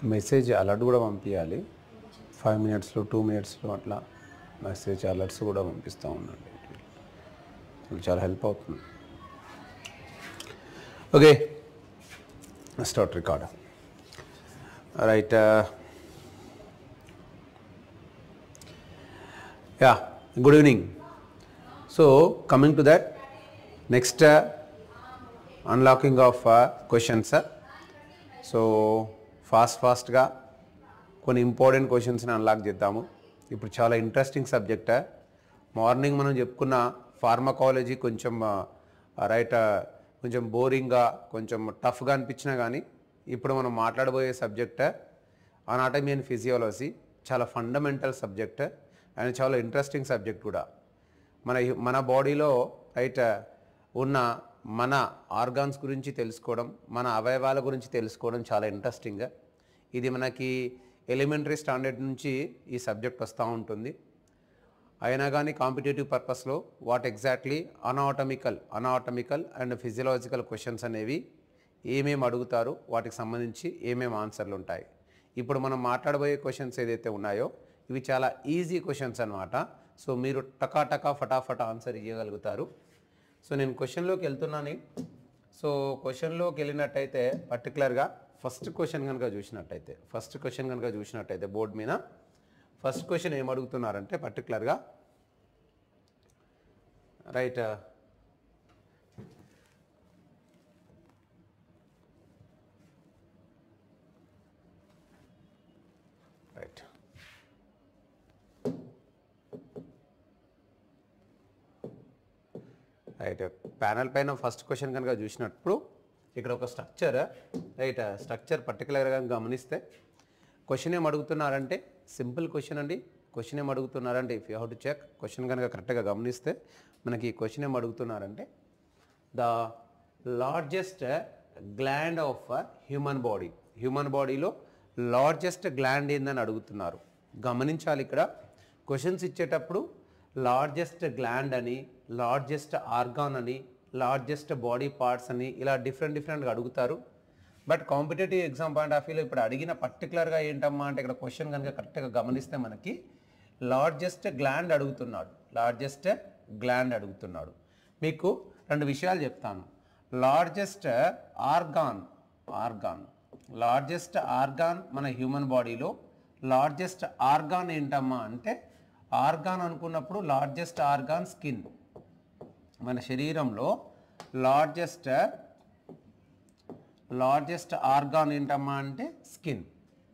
message alert కూడా పంపించాలి five మినిట్స్లో టూ మినిట్స్లో అట్లా మెసేజ్ అలర్ట్స్ కూడా పంపిస్తూ ఉండండి ఇది చాలా హెల్ప్ అవుతుంది okay start record right yeah good evening so coming to that next unlocking of questions so fast ఫాస్ట్గా కొన్ని ఇంపార్టెంట్ క్వశ్చన్స్ని అన్లాక్ చేద్దాము ఇప్పుడు చాలా ఇంట్రెస్టింగ్ సబ్జెక్ట్ మార్నింగ్ మనం చెప్పుకున్న ఫార్మకాలజీ కొంచెం రైట్ కొంచెం బోరింగ్గా కొంచెం టఫ్గా అనిపించినా కానీ ఇప్పుడు మనం మాట్లాడబోయే సబ్జెక్ట్ అనాటమీ అండ్ ఫిజియాలజీ చాలా ఫండమెంటల్ సబ్జెక్ట్ అండ్ చాలా ఇంట్రెస్టింగ్ సబ్జెక్ట్ కూడా మన హి- మన బాడీలో రైట్ ఉన్న మన ఆర్గాన్స్ గురించి తెలుసుకోవడం మన అవయవాల గురించి తెలుసుకోవడం చాలా ఇంట్రెస్టింగ్ ఇది మనకి ఎలిమెంటరీ స్టాండర్డ్ నుంచి ఈ సబ్జెక్ట్ వస్తూ ఉంటుంది అయినా కానీ కాంపిటేటివ్ పర్పస్లో what exactly anatomical anatomical and physiological questions అనేవి ఏమేమి అడుగుతారు వాటికి సంబంధించి ఏమేమి ఆన్సర్లు ఉంటాయి ఇప్పుడు మనం మాట్లాడబోయే క్వశ్చన్స్ ఏదైతే ఉన్నాయో ఇవి చాలా ఈజీ క్వశ్చన్స్ అనమాట సో మీరు టకా టకా ఫటాఫట్ ఆన్సర్ ఇవ్వగలుగుతారు సో నేను క్వశ్చన్లోకి వెళ్తున్నాను సో క్వశ్చన్లోకి వెళ్ళినట్టయితే పర్టికులర్గా ఫస్ట్ క్వశ్చన్ కనుక చూసినట్టయితే ఫస్ట్ క్వశ్చన్ కనుక చూసినట్టయితే బోర్డు మీద ఫస్ట్ క్వశ్చన్ ఏం అడుగుతున్నారంటే పర్టికులర్గా రైట్ రైట్ రైట్ ప్యానల్ పైన ఫస్ట్ క్వశ్చన్ కనుక చూసినప్పుడు ఇక్కడ ఒక స్ట్రక్చర్ రైట్ స్ట్రక్చర్ పర్టికులర్గా గమనిస్తే క్వశ్చన్ ఏం అడుగుతున్నారంటే సింపుల్ క్వశ్చన్ అండి క్వశ్చన్ ఏం అడుగుతున్నారంటే if you how to check question కనుక కరెక్ట్గా గమనిస్తే మనకి ఈ క్వశ్చన్ ఏం అడుగుతున్నారంటే the largest gland of human body human బాడీలో లార్జెస్ట్ గ్లాండ్ ఏందని అడుగుతున్నారు గమనించాలి ఇక్కడ క్వశ్చన్స్ ఇచ్చేటప్పుడు లార్జెస్ట్ గ్లాండ్ అని లార్జెస్ట్ ఆర్గాన్ అని లార్జెస్ట్ బాడీ పార్ట్స్ అని ఇలా డిఫరెంట్ డిఫరెంట్గా అడుగుతారు but competitive exam point of వ్యూలో ఇప్పుడు అడిగిన పర్టికులర్గా ఏంటమ్మా అంటే ఇక్కడ క్వశ్చన్ కనుక కరెక్ట్గా గమనిస్తే మనకి లార్జెస్ట్ గ్లాండ్ అడుగుతున్నాడు లార్జెస్ట్ గ్లాండ్ అడుగుతున్నాడు మీకు రెండు విషయాలు చెప్తాను largest organ organ largest organ మన హ్యూమన్ బాడీలో లార్జెస్ట్ ఆర్గాన్ ఏంటమ్మా అంటే ఆర్గాన్ అనుకున్నప్పుడు లార్జెస్ట్ ఆర్గాన్ స్కిన్ మన శరీరంలో లార్జెస్ట్ లార్జెస్ట్ ఆర్గాన్ ఏంటమ్మా అంటే స్కిన్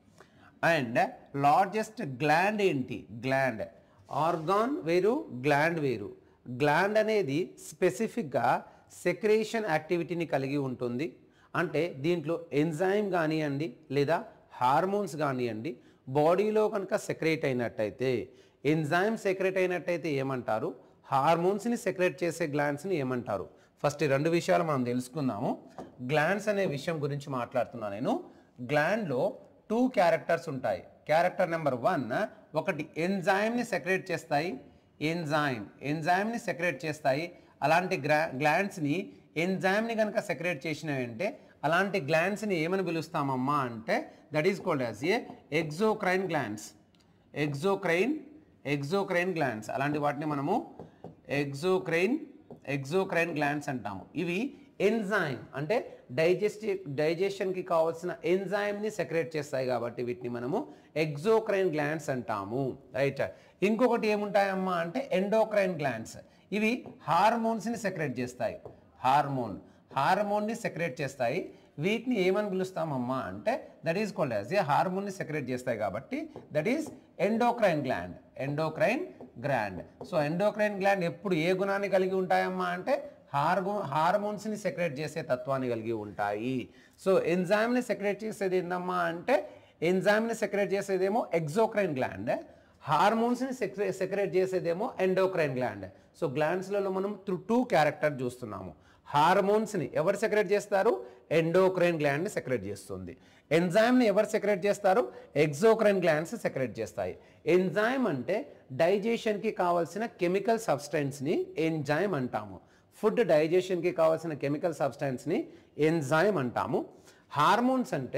అండ్ లార్జెస్ట్ గ్లాండ్ ఏంటి గ్లాండ్ ఆర్గాన్ వేరు గ్లాండ్ వేరు గ్లాండ్ అనేది స్పెసిఫిక్గా సెక్రేషన్ యాక్టివిటీని కలిగి ఉంటుంది అంటే దీంట్లో ఎంజైమ్ కానివ్వండి లేదా హార్మోన్స్ కానివ్వండి బాడీలో కనుక సెక్రేట్ అయినట్టయితే ఎంజైమ్ సెక్రేట్ అయినట్టయితే ఏమంటారు హార్మోన్స్ని సెక్రేట్ చేసే గ్లాండ్స్ని ఏమంటారు ఫస్ట్ ఈ రెండు విషయాలు మనం తెలుసుకుందాము గ్లాండ్స్ అనే విషయం గురించి మాట్లాడుతున్నా నేను గ్లాండ్లో టూ క్యారెక్టర్స్ ఉంటాయి క్యారెక్టర్ నెంబర్ వన్ ఒకటి ఎంజైమ్ని సెక్రేట్ చేస్తాయి ఎంజైమ్ ఎంజైమ్ని సెక్రేట్ చేస్తాయి అలాంటి గ్లా గ్లాండ్స్ని ఎంజైమ్ని కనుక సెక్రేట్ చేసినాయంటే అలాంటి గ్లాండ్స్ని ఏమని పిలుస్తామమ్మా అంటే that is called as a exocrine glands exocrine exocrine glands అలాంటి వాటిని మనము ఎగ్జోక్రైన్ ఎగ్జోక్రైన్ గ్లాండ్స్ అంటాము ఇవి ఎంజైమ్ అంటే డైజెస్టివ్ డైజెషన్కి కావాల్సిన ఎంజైమ్ని సెక్రేట్ చేస్తాయి కాబట్టి వీటిని మనము ఎగ్జోక్రైన్ గ్లాండ్స్ అంటాము రైట్ ఇంకొకటి ఏముంటాయమ్మా అంటే ఎండోక్రైన్ గ్లాండ్స్ ఇవి హార్మోన్స్ని సెక్రేట్ చేస్తాయి హార్మోన్ హార్మోన్ని సెక్రేట్ చేస్తాయి వీటిని ఏమని పిలుస్తామమ్మా అంటే that is called as a హార్మోన్ని సెక్రేట్ చేస్తాయి కాబట్టి that is endocrine gland endocrine gland so endocrine gland ఎప్పుడు ఏ గుణాన్ని కలిగి ఉంటాయమ్మా అంటే హార్మో హార్మోన్స్ని సెక్రేట్ చేసే తత్వాన్ని కలిగి ఉంటాయి సో ఎంజైమ్ని సెక్రేట్ చేసేది ఏందమ్మా అంటే ఎంజైమ్ని సెక్రేట్ చేసేదేమో ఎగ్జోక్రైన్ గ్లాండ్ హార్మోన్స్ని సెక్రే సెక్రేట్ చేసేదేమో ఎండోక్రైన్ గ్లాండ్ సో గ్లాండ్స్లలో మనం త్రూ టూ క్యారెక్టర్ చూస్తున్నాము హార్మోన్స్ని ఎవరు సెక్రేట్ చేస్తారు ఎండోక్రైన్ గ్లాండ్ని సెక్రేట్ చేస్తుంది ఎంజైమ్ని ఎవరు సెక్రేట్ చేస్తారు ఎగ్జోక్రైన్ గ్లాండ్స్ సెక్రేట్ చేస్తాయి ఎంజైమ్ అంటే డైజెషన్కి కావాల్సిన కెమికల్ సబ్స్టెన్స్ని ఎంజైమ్ అంటాము ఫుడ్ డైజెషన్కి కావాల్సిన కెమికల్ సబ్స్టెన్స్ని ఎంజైమ్ అంటాము హార్మోన్స్ అంటే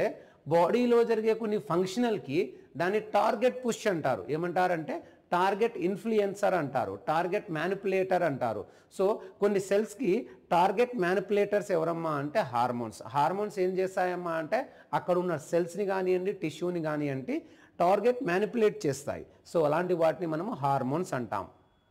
బాడీలో జరిగే కొన్ని ఫంక్షనల్కి దాన్ని టార్గెట్ పుష్ అంటారు ఏమంటారంటే టార్గెట్ ఇన్ఫ్లుయెన్సర్ అంటారు టార్గెట్ మ్యానిపులేటర్ అంటారు సో కొన్ని సెల్స్కి టార్గెట్ మ్యానిపులేటర్స్ ఎవరమ్మా అంటే హార్మోన్స్ హార్మోన్స్ ఏం చేస్తాయమ్మా అంటే అక్కడ ఉన్న సెల్స్ని కానివ్వండి టిష్యూని కానివ్వండి టార్గెట్ మ్యానిపులేట్ చేస్తాయి సో అలాంటి వాటిని మనము హార్మోన్స్ అంటాం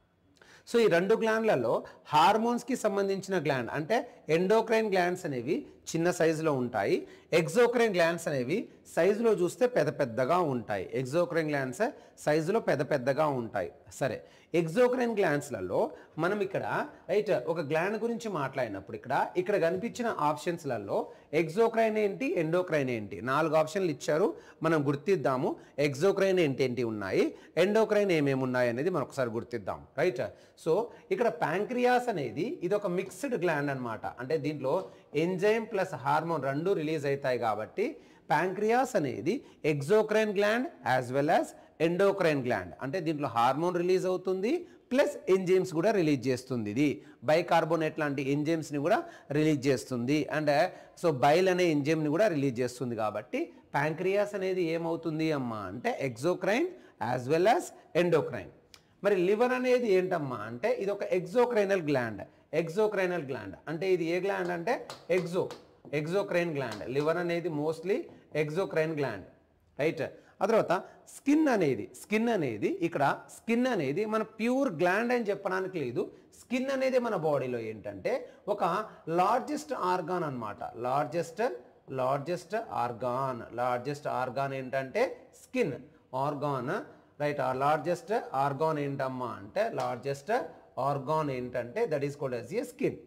సో ఈ రెండు గ్లాండ్లలో హార్మోన్స్కి సంబంధించిన గ్లాండ్ అంటే ఎండోక్రైన్ గ్లాండ్స్ అనేవి చిన్న సైజులో ఉంటాయి ఎగ్జోక్రైన్ గ్లాండ్స్ అనేవి సైజులో చూస్తే పెద్ద పెద్దగా ఉంటాయి ఎగ్జోక్రైన్ గ్లాండ్స్ సైజులో పెద్ద పెద్దగా ఉంటాయి సరే ఎగ్జోక్రైన్ గ్లాండ్స్లలో మనం ఇక్కడ రైట్ ఒక గ్లాండ్ గురించి మాట్లాడినప్పుడు ఇక్కడ ఇక్కడ కనిపించిన ఆప్షన్స్లలో ఎగ్జోక్రైన్ ఏంటి ఎండోక్రైన్ ఏంటి నాలుగు ఆప్షన్లు ఇచ్చారు మనం గుర్తిద్దాము ఎగ్జోక్రైన్ ఏంటేంటి ఉన్నాయి ఎండోక్రైన్ ఏమేమి ఉన్నాయి అనేది మనం ఒకసారి గుర్తిద్దాం రైట్ సో ఇక్కడ ప్యాంక్రియాస్ అనేది ఇది ఒక మిక్స్డ్ గ్లాండ్ అన్నమాట అంటే దీంట్లో ఎంజైమ్ ప్లస్ హార్మోన్ రెండు రిలీజ్ అవుతాయి కాబట్టి ప్యాంక్రియాస్ అనేది exocrine gland as well as endocrine gland అంటే దీంట్లో హార్మోన్ రిలీజ్ అవుతుంది ప్లస్ ఎంజైమ్స్ కూడా రిలీజ్ చేస్తుంది ఇది బైకార్బోనేట్ లాంటి ఎంజైమ్స్ని కూడా రిలీజ్ చేస్తుంది అండ్ సో బైల్ అనే ఎంజైమ్ని కూడా రిలీజ్ చేస్తుంది కాబట్టి ప్యాంక్రియాస్ అనేది ఏమవుతుంది అమ్మా అంటే exocrine as well as endocrine మరి లివర్ అనేది ఏంటమ్మా అంటే ఇది ఒక ఎగ్జోక్రైనల్ గ్లాండ్ ఎగ్జోక్రైనల్ గ్లాండ్ అంటే ఇది ఏ గ్లాండ్ అంటే ఎగ్జో ఎగ్జోక్రైన్ గ్లాండ్ లివర్ అనేది మోస్ట్లీ ఎగ్జోక్రైన్ గ్లాండ్ రైట్ ఆ తర్వాత స్కిన్ అనేది స్కిన్ అనేది ఇక్కడ స్కిన్ అనేది మన ప్యూర్ గ్లాండ్ అని చెప్పడానికి లేదు స్కిన్ అనేది మన బాడీలో ఏంటంటే ఒక లార్జెస్ట్ ఆర్గాన్ అన్నమాట largest largest organ largest organ ఏంటంటే స్కిన్ ఆర్గాన్ రైట్ ఆ లార్జెస్ట్ ఆర్గాన్ ఏంటమ్మా అంటే లార్జెస్ట్ ఆర్గాన్ ఏంటంటే that is called as a skin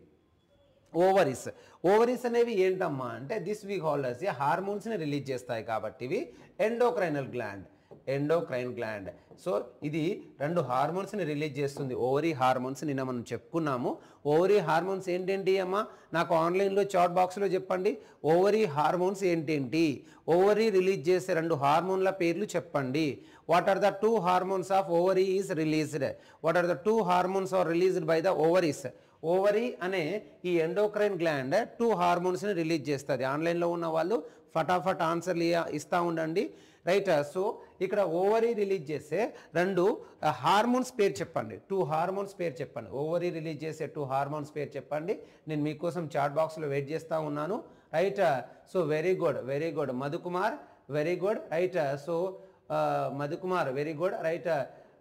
ovaries ovaries అనేవి ఏంటమ్మా అంటే this we called as a హార్మోన్స్ని రిలీజ్ చేస్తాయి కాబట్టి ఇవి endocrinal gland endocrine gland so ఇది రెండు హార్మోన్స్ని రిలీజ్ చేస్తుంది ఓవరీ హార్మోన్స్ నిన్న మనం చెప్పుకున్నాము ఓవరీ హార్మోన్స్ ఏంటేంటి అమ్మా నాకు ఆన్లైన్లో చాట్ బాక్స్లో చెప్పండి ఓవరీ హార్మోన్స్ ఏంటేంటి ఓవరీ రిలీజ్ చేసే రెండు హార్మోన్ల పేర్లు చెప్పండి what are the two hormones of ovary is released what are the two hormones are released by the ovaries ovary అనే ఈ ఎండోక్రైన్ గ్లాండ్ టూ హార్మోన్స్ని రిలీజ్ చేస్తుంది ఆన్లైన్లో ఉన్న వాళ్ళు ఫటాఫట్ ఆన్సర్లు ఇస్తూ ఉండండి రైట్ సో ఇక్కడ ఓవరీ రిలీజ్ చేసే రెండు హార్మోన్స్ పేరు చెప్పండి టూ హార్మోన్స్ పేరు చెప్పండి ఓవరీ రిలీజ్ చేసే టూ హార్మోన్స్ పేరు చెప్పండి నేను మీకోసం చాట్ బాక్స్లో వెయిట్ చేస్తూ ఉన్నాను right so very good very good Madhukumar very good right so Madhukumar very good right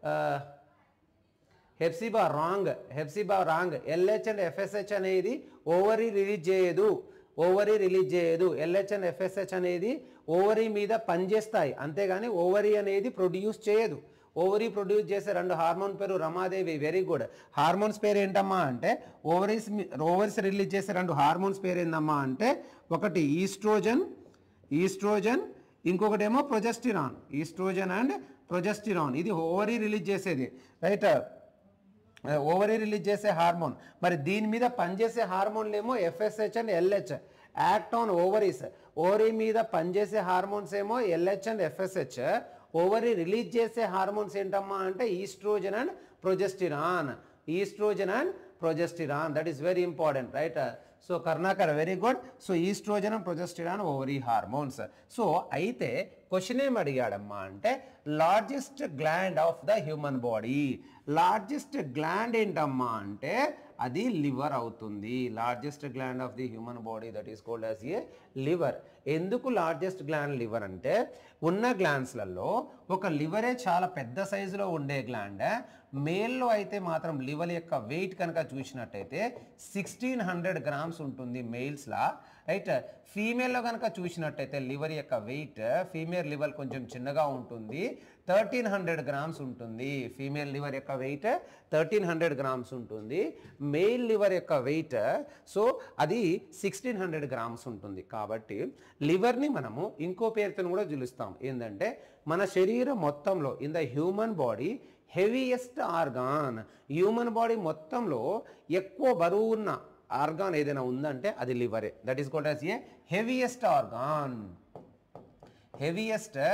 Hepsiba wrong Hepsiba wrong LH and FSH అనేది ఓవరీ రిలీజ్ చేయదు ఓవరీ రిలీజ్ చేయదు ఎల్హెచ్ అండ్ ఎఫ్ఎస్హెచ్ అనేది ఓవరీ మీద పనిచేస్తాయి అంతేగాని ఓవరీ అనేది ప్రొడ్యూస్ చేయదు ఓవరీ ప్రొడ్యూస్ చేసే రెండు హార్మోన్ పేరు రమాదేవి వెరీ గుడ్ హార్మోన్స్ పేరు ఏంటమ్మా అంటే ఓవరీస్ ఓవరీస్ రిలీజ్ చేసే రెండు హార్మోన్స్ పేరు ఏందమ్మా అంటే ఒకటి ఈస్ట్రోజన్ ఈస్ట్రోజన్ ఇంకొకటేమో ప్రొజెస్టిరాన్ ఈస్ట్రోజన్ అండ్ ప్రొజెస్టిరాన్ ఇది ఓవరీ రిలీజ్ చేసేది రైట్ ఓవరీ రిలీజ్ చేసే హార్మోన్ మరి దీని మీద పనిచేసే హార్మోన్లు ఏమో FSH and LH act on ovaries ovary మీద పనిచేసే హార్మోన్స్ ఏమో LH and FSH ovary release చేసే హార్మోన్స్ ఏంటమ్మా అంటే estrogen and progesterone estrogen and progesterone that is very important right so Karnakar very good so estrogen and progesterone ovary hormones so అయితే question ఏం అడిగాడమ్మా అంటే largest gland of the human body largest gland ఏంటమ్మా అంటే అది liver అవుతుంది largest gland of the human body that is called as a liver ఎందుకు largest gland liver అంటే ఉన్న గ్లాండ్స్లలో ఒక లివరే చాలా పెద్ద సైజులో ఉండే గ్లాండ్ మేల్లో అయితే మాత్రం లివర్ యొక్క వెయిట్ కనుక చూసినట్టయితే సిక్స్టీన్ హండ్రెడ్ గ్రామ్స్ ఉంటుంది మేల్స్లా రైట్ ఫీమేల్లో కనుక చూసినట్టయితే లివర్ యొక్క వెయిట్ ఫీమేల్ లివర్ కొంచెం చిన్నగా ఉంటుంది థర్టీన్ హండ్రెడ్ గ్రామ్స్ ఉంటుంది ఫీమేల్ లివర్ యొక్క వెయిట్ థర్టీన్ హండ్రెడ్ గ్రామ్స్ ఉంటుంది మెయిల్ లివర్ యొక్క వెయిట్ సో అది సిక్స్టీన్ హండ్రెడ్ గ్రామ్స్ ఉంటుంది కాబట్టి లివర్ని మనము ఇంకో పేరుతో కూడా పిలుస్తాం ఏంటంటే మన శరీరం మొత్తంలో in the human body heaviest organ human body మొత్తంలో ఎక్కువ బరువు ఉన్న ఆర్గాన్ ఏదైనా ఉందంటే అది లివరే that is called as a heaviest organ heaviest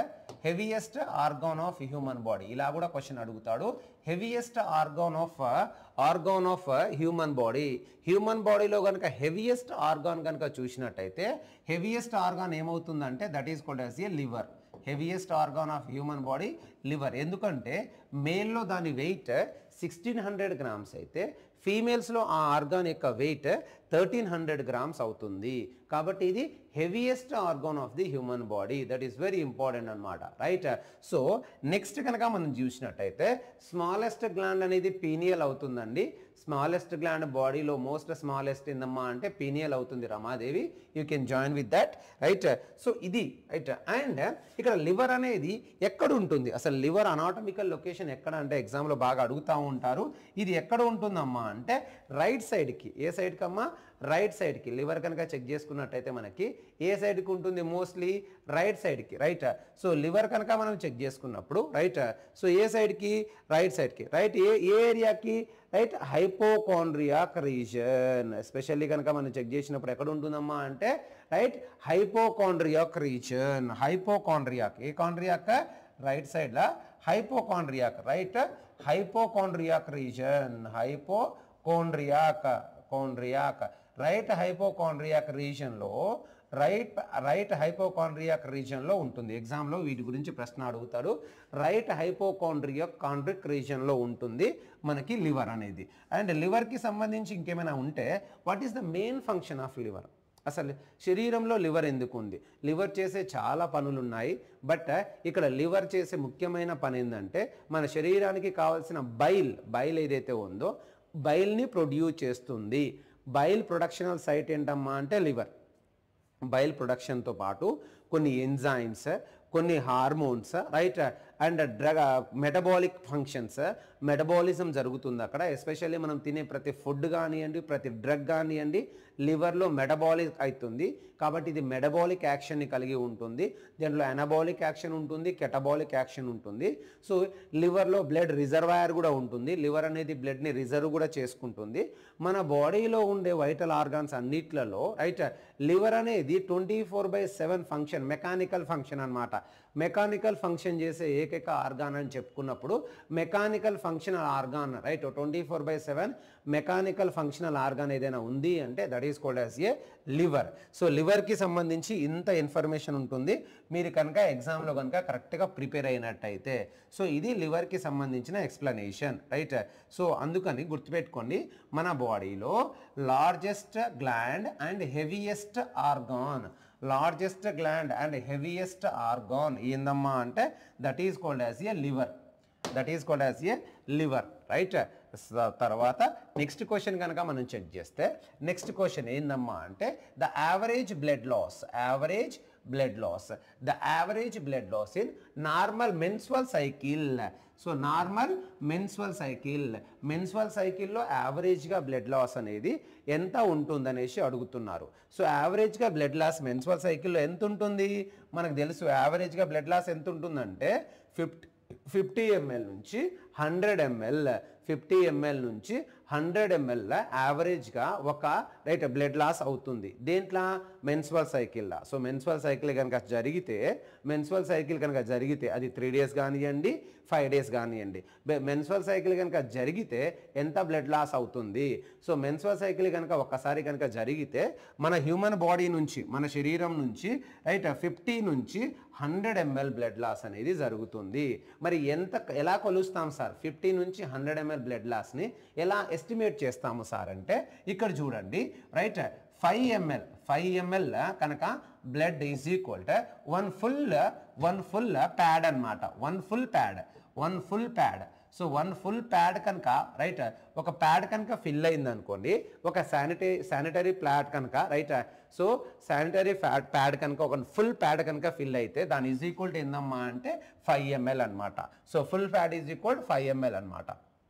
heaviest organ of human body ఇలా కూడా క్వశ్చన్ అడుగుతాడు heaviest organ of organ of human body human బాడీలో కనుక హెవియెస్ట్ ఆర్గాన్ కనుక చూసినట్టయితే హెవియెస్ట్ ఆర్గాన్ ఏమవుతుందంటే that is called as a liver heaviest organ of human body liver ఎందుకంటే మేల్లో దాని వెయిట్ సిక్స్టీన్ హండ్రెడ్ గ్రామ్స్ అయితే ఫీమేల్స్లో ఆ ఆర్గాన్ యొక్క వెయిట్ థర్టీన్ హండ్రెడ్ గ్రామ్స్ అవుతుంది కాబట్టి ఇది heaviest organ of the human body that is very important అనమాట రైట్ సో నెక్స్ట్ కనుక మనం చూసినట్టయితే స్మాలెస్ట్ గ్లాండ్ అనేది పీనియల్ అవుతుందండి స్మాలెస్ట్ గ్లాండ్ బాడీలో మోస్ట్ స్మాలెస్ట్ ఏందమ్మా అంటే పీనియల్ అవుతుంది Ramadevi you can join with that right so ఇది రైట్ అండ్ ఇక్కడ లివర్ అనేది ఎక్కడ ఉంటుంది అసలు లివర్ అనాటమికల్ లొకేషన్ ఎక్కడ అంటే ఎగ్జామ్లో బాగా అడుగుతూ ఉంటారు ఇది ఎక్కడ ఉంటుందమ్మా అంటే రైట్ సైడ్కి ఏ సైడ్కి అమ్మా రైట్ సైడ్కి లివర్ కనుక చెక్ చేసుకున్నట్టయితే మనకి ఏ సైడ్కి ఉంటుంది మోస్ట్లీ రైట్ సైడ్కి రైట్ సో లివర్ కనుక మనం చెక్ చేసుకున్నప్పుడు రైట్ సో ఏ సైడ్కి రైట్ సైడ్కి రైట్ ఏ ఏ ఏరియాకి రైట్ హైపోకాండ్రియాక్ రీజన్ ఎస్పెషల్లీ కనుక మనం చెక్ చేసినప్పుడు ఎక్కడ ఉంటుందమ్మా అంటే రైట్ హైపోకాండ్రియాక్ రీజన్ హైపోకాండ్రియాక్ ఏ కాండ్రియాక్ రైట్ సైడ్లో hypochondriac right hypochondriac region hypochondriac chondriac right hypochondriac రీజన్లో రైట్ రైట్ హైపోకాండ్రియాక్ రీజన్లో ఉంటుంది ఎగ్జామ్లో వీటి గురించి ప్రశ్న అడుగుతాడు రైట్ హైపోకాండ్రియాక్ కాండ్రిక్ రీజన్లో ఉంటుంది మనకి లివర్ అనేది అండ్ లివర్కి సంబంధించి ఇంకేమైనా ఉంటే what is the main function of liver అసలు శరీరంలో లివర్ ఎందుకు ఉంది లివర్ చేసే చాలా పనులు ఉన్నాయి బట్ ఇక్కడ లివర్ చేసే ముఖ్యమైన పని ఏంటంటే మన శరీరానికి కావాల్సిన బైల్ బైల్ ఏదైతే ఉందో బైల్ని ప్రొడ్యూస్ చేస్తుంది బైల్ ప్రొడక్షనల్ సైట్ ఏంటమ్మా అంటే లివర్ బైల్ ప్రొడక్షన్తో పాటు కొన్ని ఎంజైమ్స్ కొన్ని hormones right and drug metabolic functions metabolism జరుగుతుంది అక్కడ ఎస్పెషల్లీ మనం తినే ప్రతి ఫుడ్ కానివ్వండి ప్రతి డ్రగ్ కానివ్వండి లివర్లో మెటబాలిక్ అవుతుంది కాబట్టి ఇది మెటబాలిక్ యాక్షన్ని కలిగి ఉంటుంది దీంట్లో అనబాలిక్ యాక్షన్ ఉంటుంది కెటబాలిక్ యాక్షన్ ఉంటుంది సో లివర్లో బ్లడ్ రిజర్వాయర్ కూడా ఉంటుంది లివర్ అనేది బ్లడ్ని రిజర్వ్ కూడా చేసుకుంటుంది మన బాడీలో ఉండే వైటల్ ఆర్గాన్స్ అన్నిట్లలో రైట్ లివర్ అనేది twenty four by seven function mechanical function అనమాట మెకానికల్ ఫంక్షన్ చేసే ఏకైక ఆర్గాన్ అని చెప్పుకున్నప్పుడు mechanical functional organ right twenty four by seven mechanical functional organ ఏదైనా ఉంది అంటే that is called as a liver so లివర్కి సంబంధించి ఇంత ఇన్ఫర్మేషన్ ఉంటుంది మీరు కనుక ఎగ్జామ్లో కనుక కరెక్ట్గా ప్రిపేర్ అయినట్టయితే సో ఇది లివర్కి సంబంధించిన ఎక్స్ప్లెనేషన్ రైట్ సో అందుకని గుర్తుపెట్టుకోండి మన బాడీలో largest gland and heaviest organ largest gland and heaviest organ ఏందమ్మా అంటే that is called as a liver that is called as a liver right తర్వాత నెక్స్ట్ క్వశ్చన్ కనుక మనం చెక్ చేస్తే నెక్స్ట్ క్వశ్చన్ ఏందమ్మా అంటే the average blood loss average blood loss the average blood loss in normal menstrual cycle so normal menstrual cycle menstrual సైకిల్లో యావరేజ్గా blood loss అనేది ఎంత ఉంటుందనేసి అడుగుతున్నారు సో యావరేజ్గా బ్లడ్ లాస్ మెన్సువల్ సైకిల్లో ఎంత ఉంటుంది మనకు తెలుసు యావరేజ్గా బ్లడ్ లాస్ ఎంత ఉంటుందంటే ఫిఫ్టీ ఫిఫ్టీ ఎంఎల్ నుంచి హండ్రెడ్ ఎంఎల్ ఫిఫ్టీ ఎంఎల్ నుంచి హండ్రెడ్ ఎంఎల్ యావరేజ్గా ఒక రైట్ బ్లడ్ లాస్ అవుతుంది దేంట్లో మెన్సువల్ సైకిల్లా సో మెన్సువల్ సైకిల్ కనుక జరిగితే మెన్సువల్ సైకిల్ కనుక జరిగితే అది త్రీ డేస్ కానివ్వండి ఫైవ్ డేస్ కానివ్వండి మెన్సువల్ సైకిల్ కనుక జరిగితే ఎంత బ్లడ్ లాస్ అవుతుంది సో మెన్సువల్ సైకిల్ కనుక ఒక్కసారి కనుక జరిగితే మన హ్యూమన్ బాడీ నుంచి మన శరీరం నుంచి రైట్ ఫిఫ్టీ నుంచి హండ్రెడ్ ఎంఎల్ బ్లడ్ లాస్ అనేది జరుగుతుంది మరి ఎంత ఎలా కొలుస్తాం సార్ ఫిఫ్టీ నుంచి హండ్రెడ్ ఎంఎల్ బ్లడ్ లాస్ని ఎలా ఎస్టిమేట్ చేస్తాము సార్ అంటే ఇక్కడ చూడండి right five ML five ML కనుక blood is equal to one full one full pad అనమాట one full pad one full pad so one full pad కనుక రైట్ ఒక ప్యాడ్ కనుక ఫిల్ అయింది అనుకోండి ఒక శానిటరీ శానిటరీ ప్యాడ్ కనుక right so sanitary pad pad కనుక ఒక ఫుల్ ప్యాడ్ కనుక ఫిల్ అయితే దాని ఈజ్ ఈక్వల్ టు ఏందమ్మా అంటే ఫైవ్ ఎంఎల్ అనమాట so full pad is equal five ML అనమాట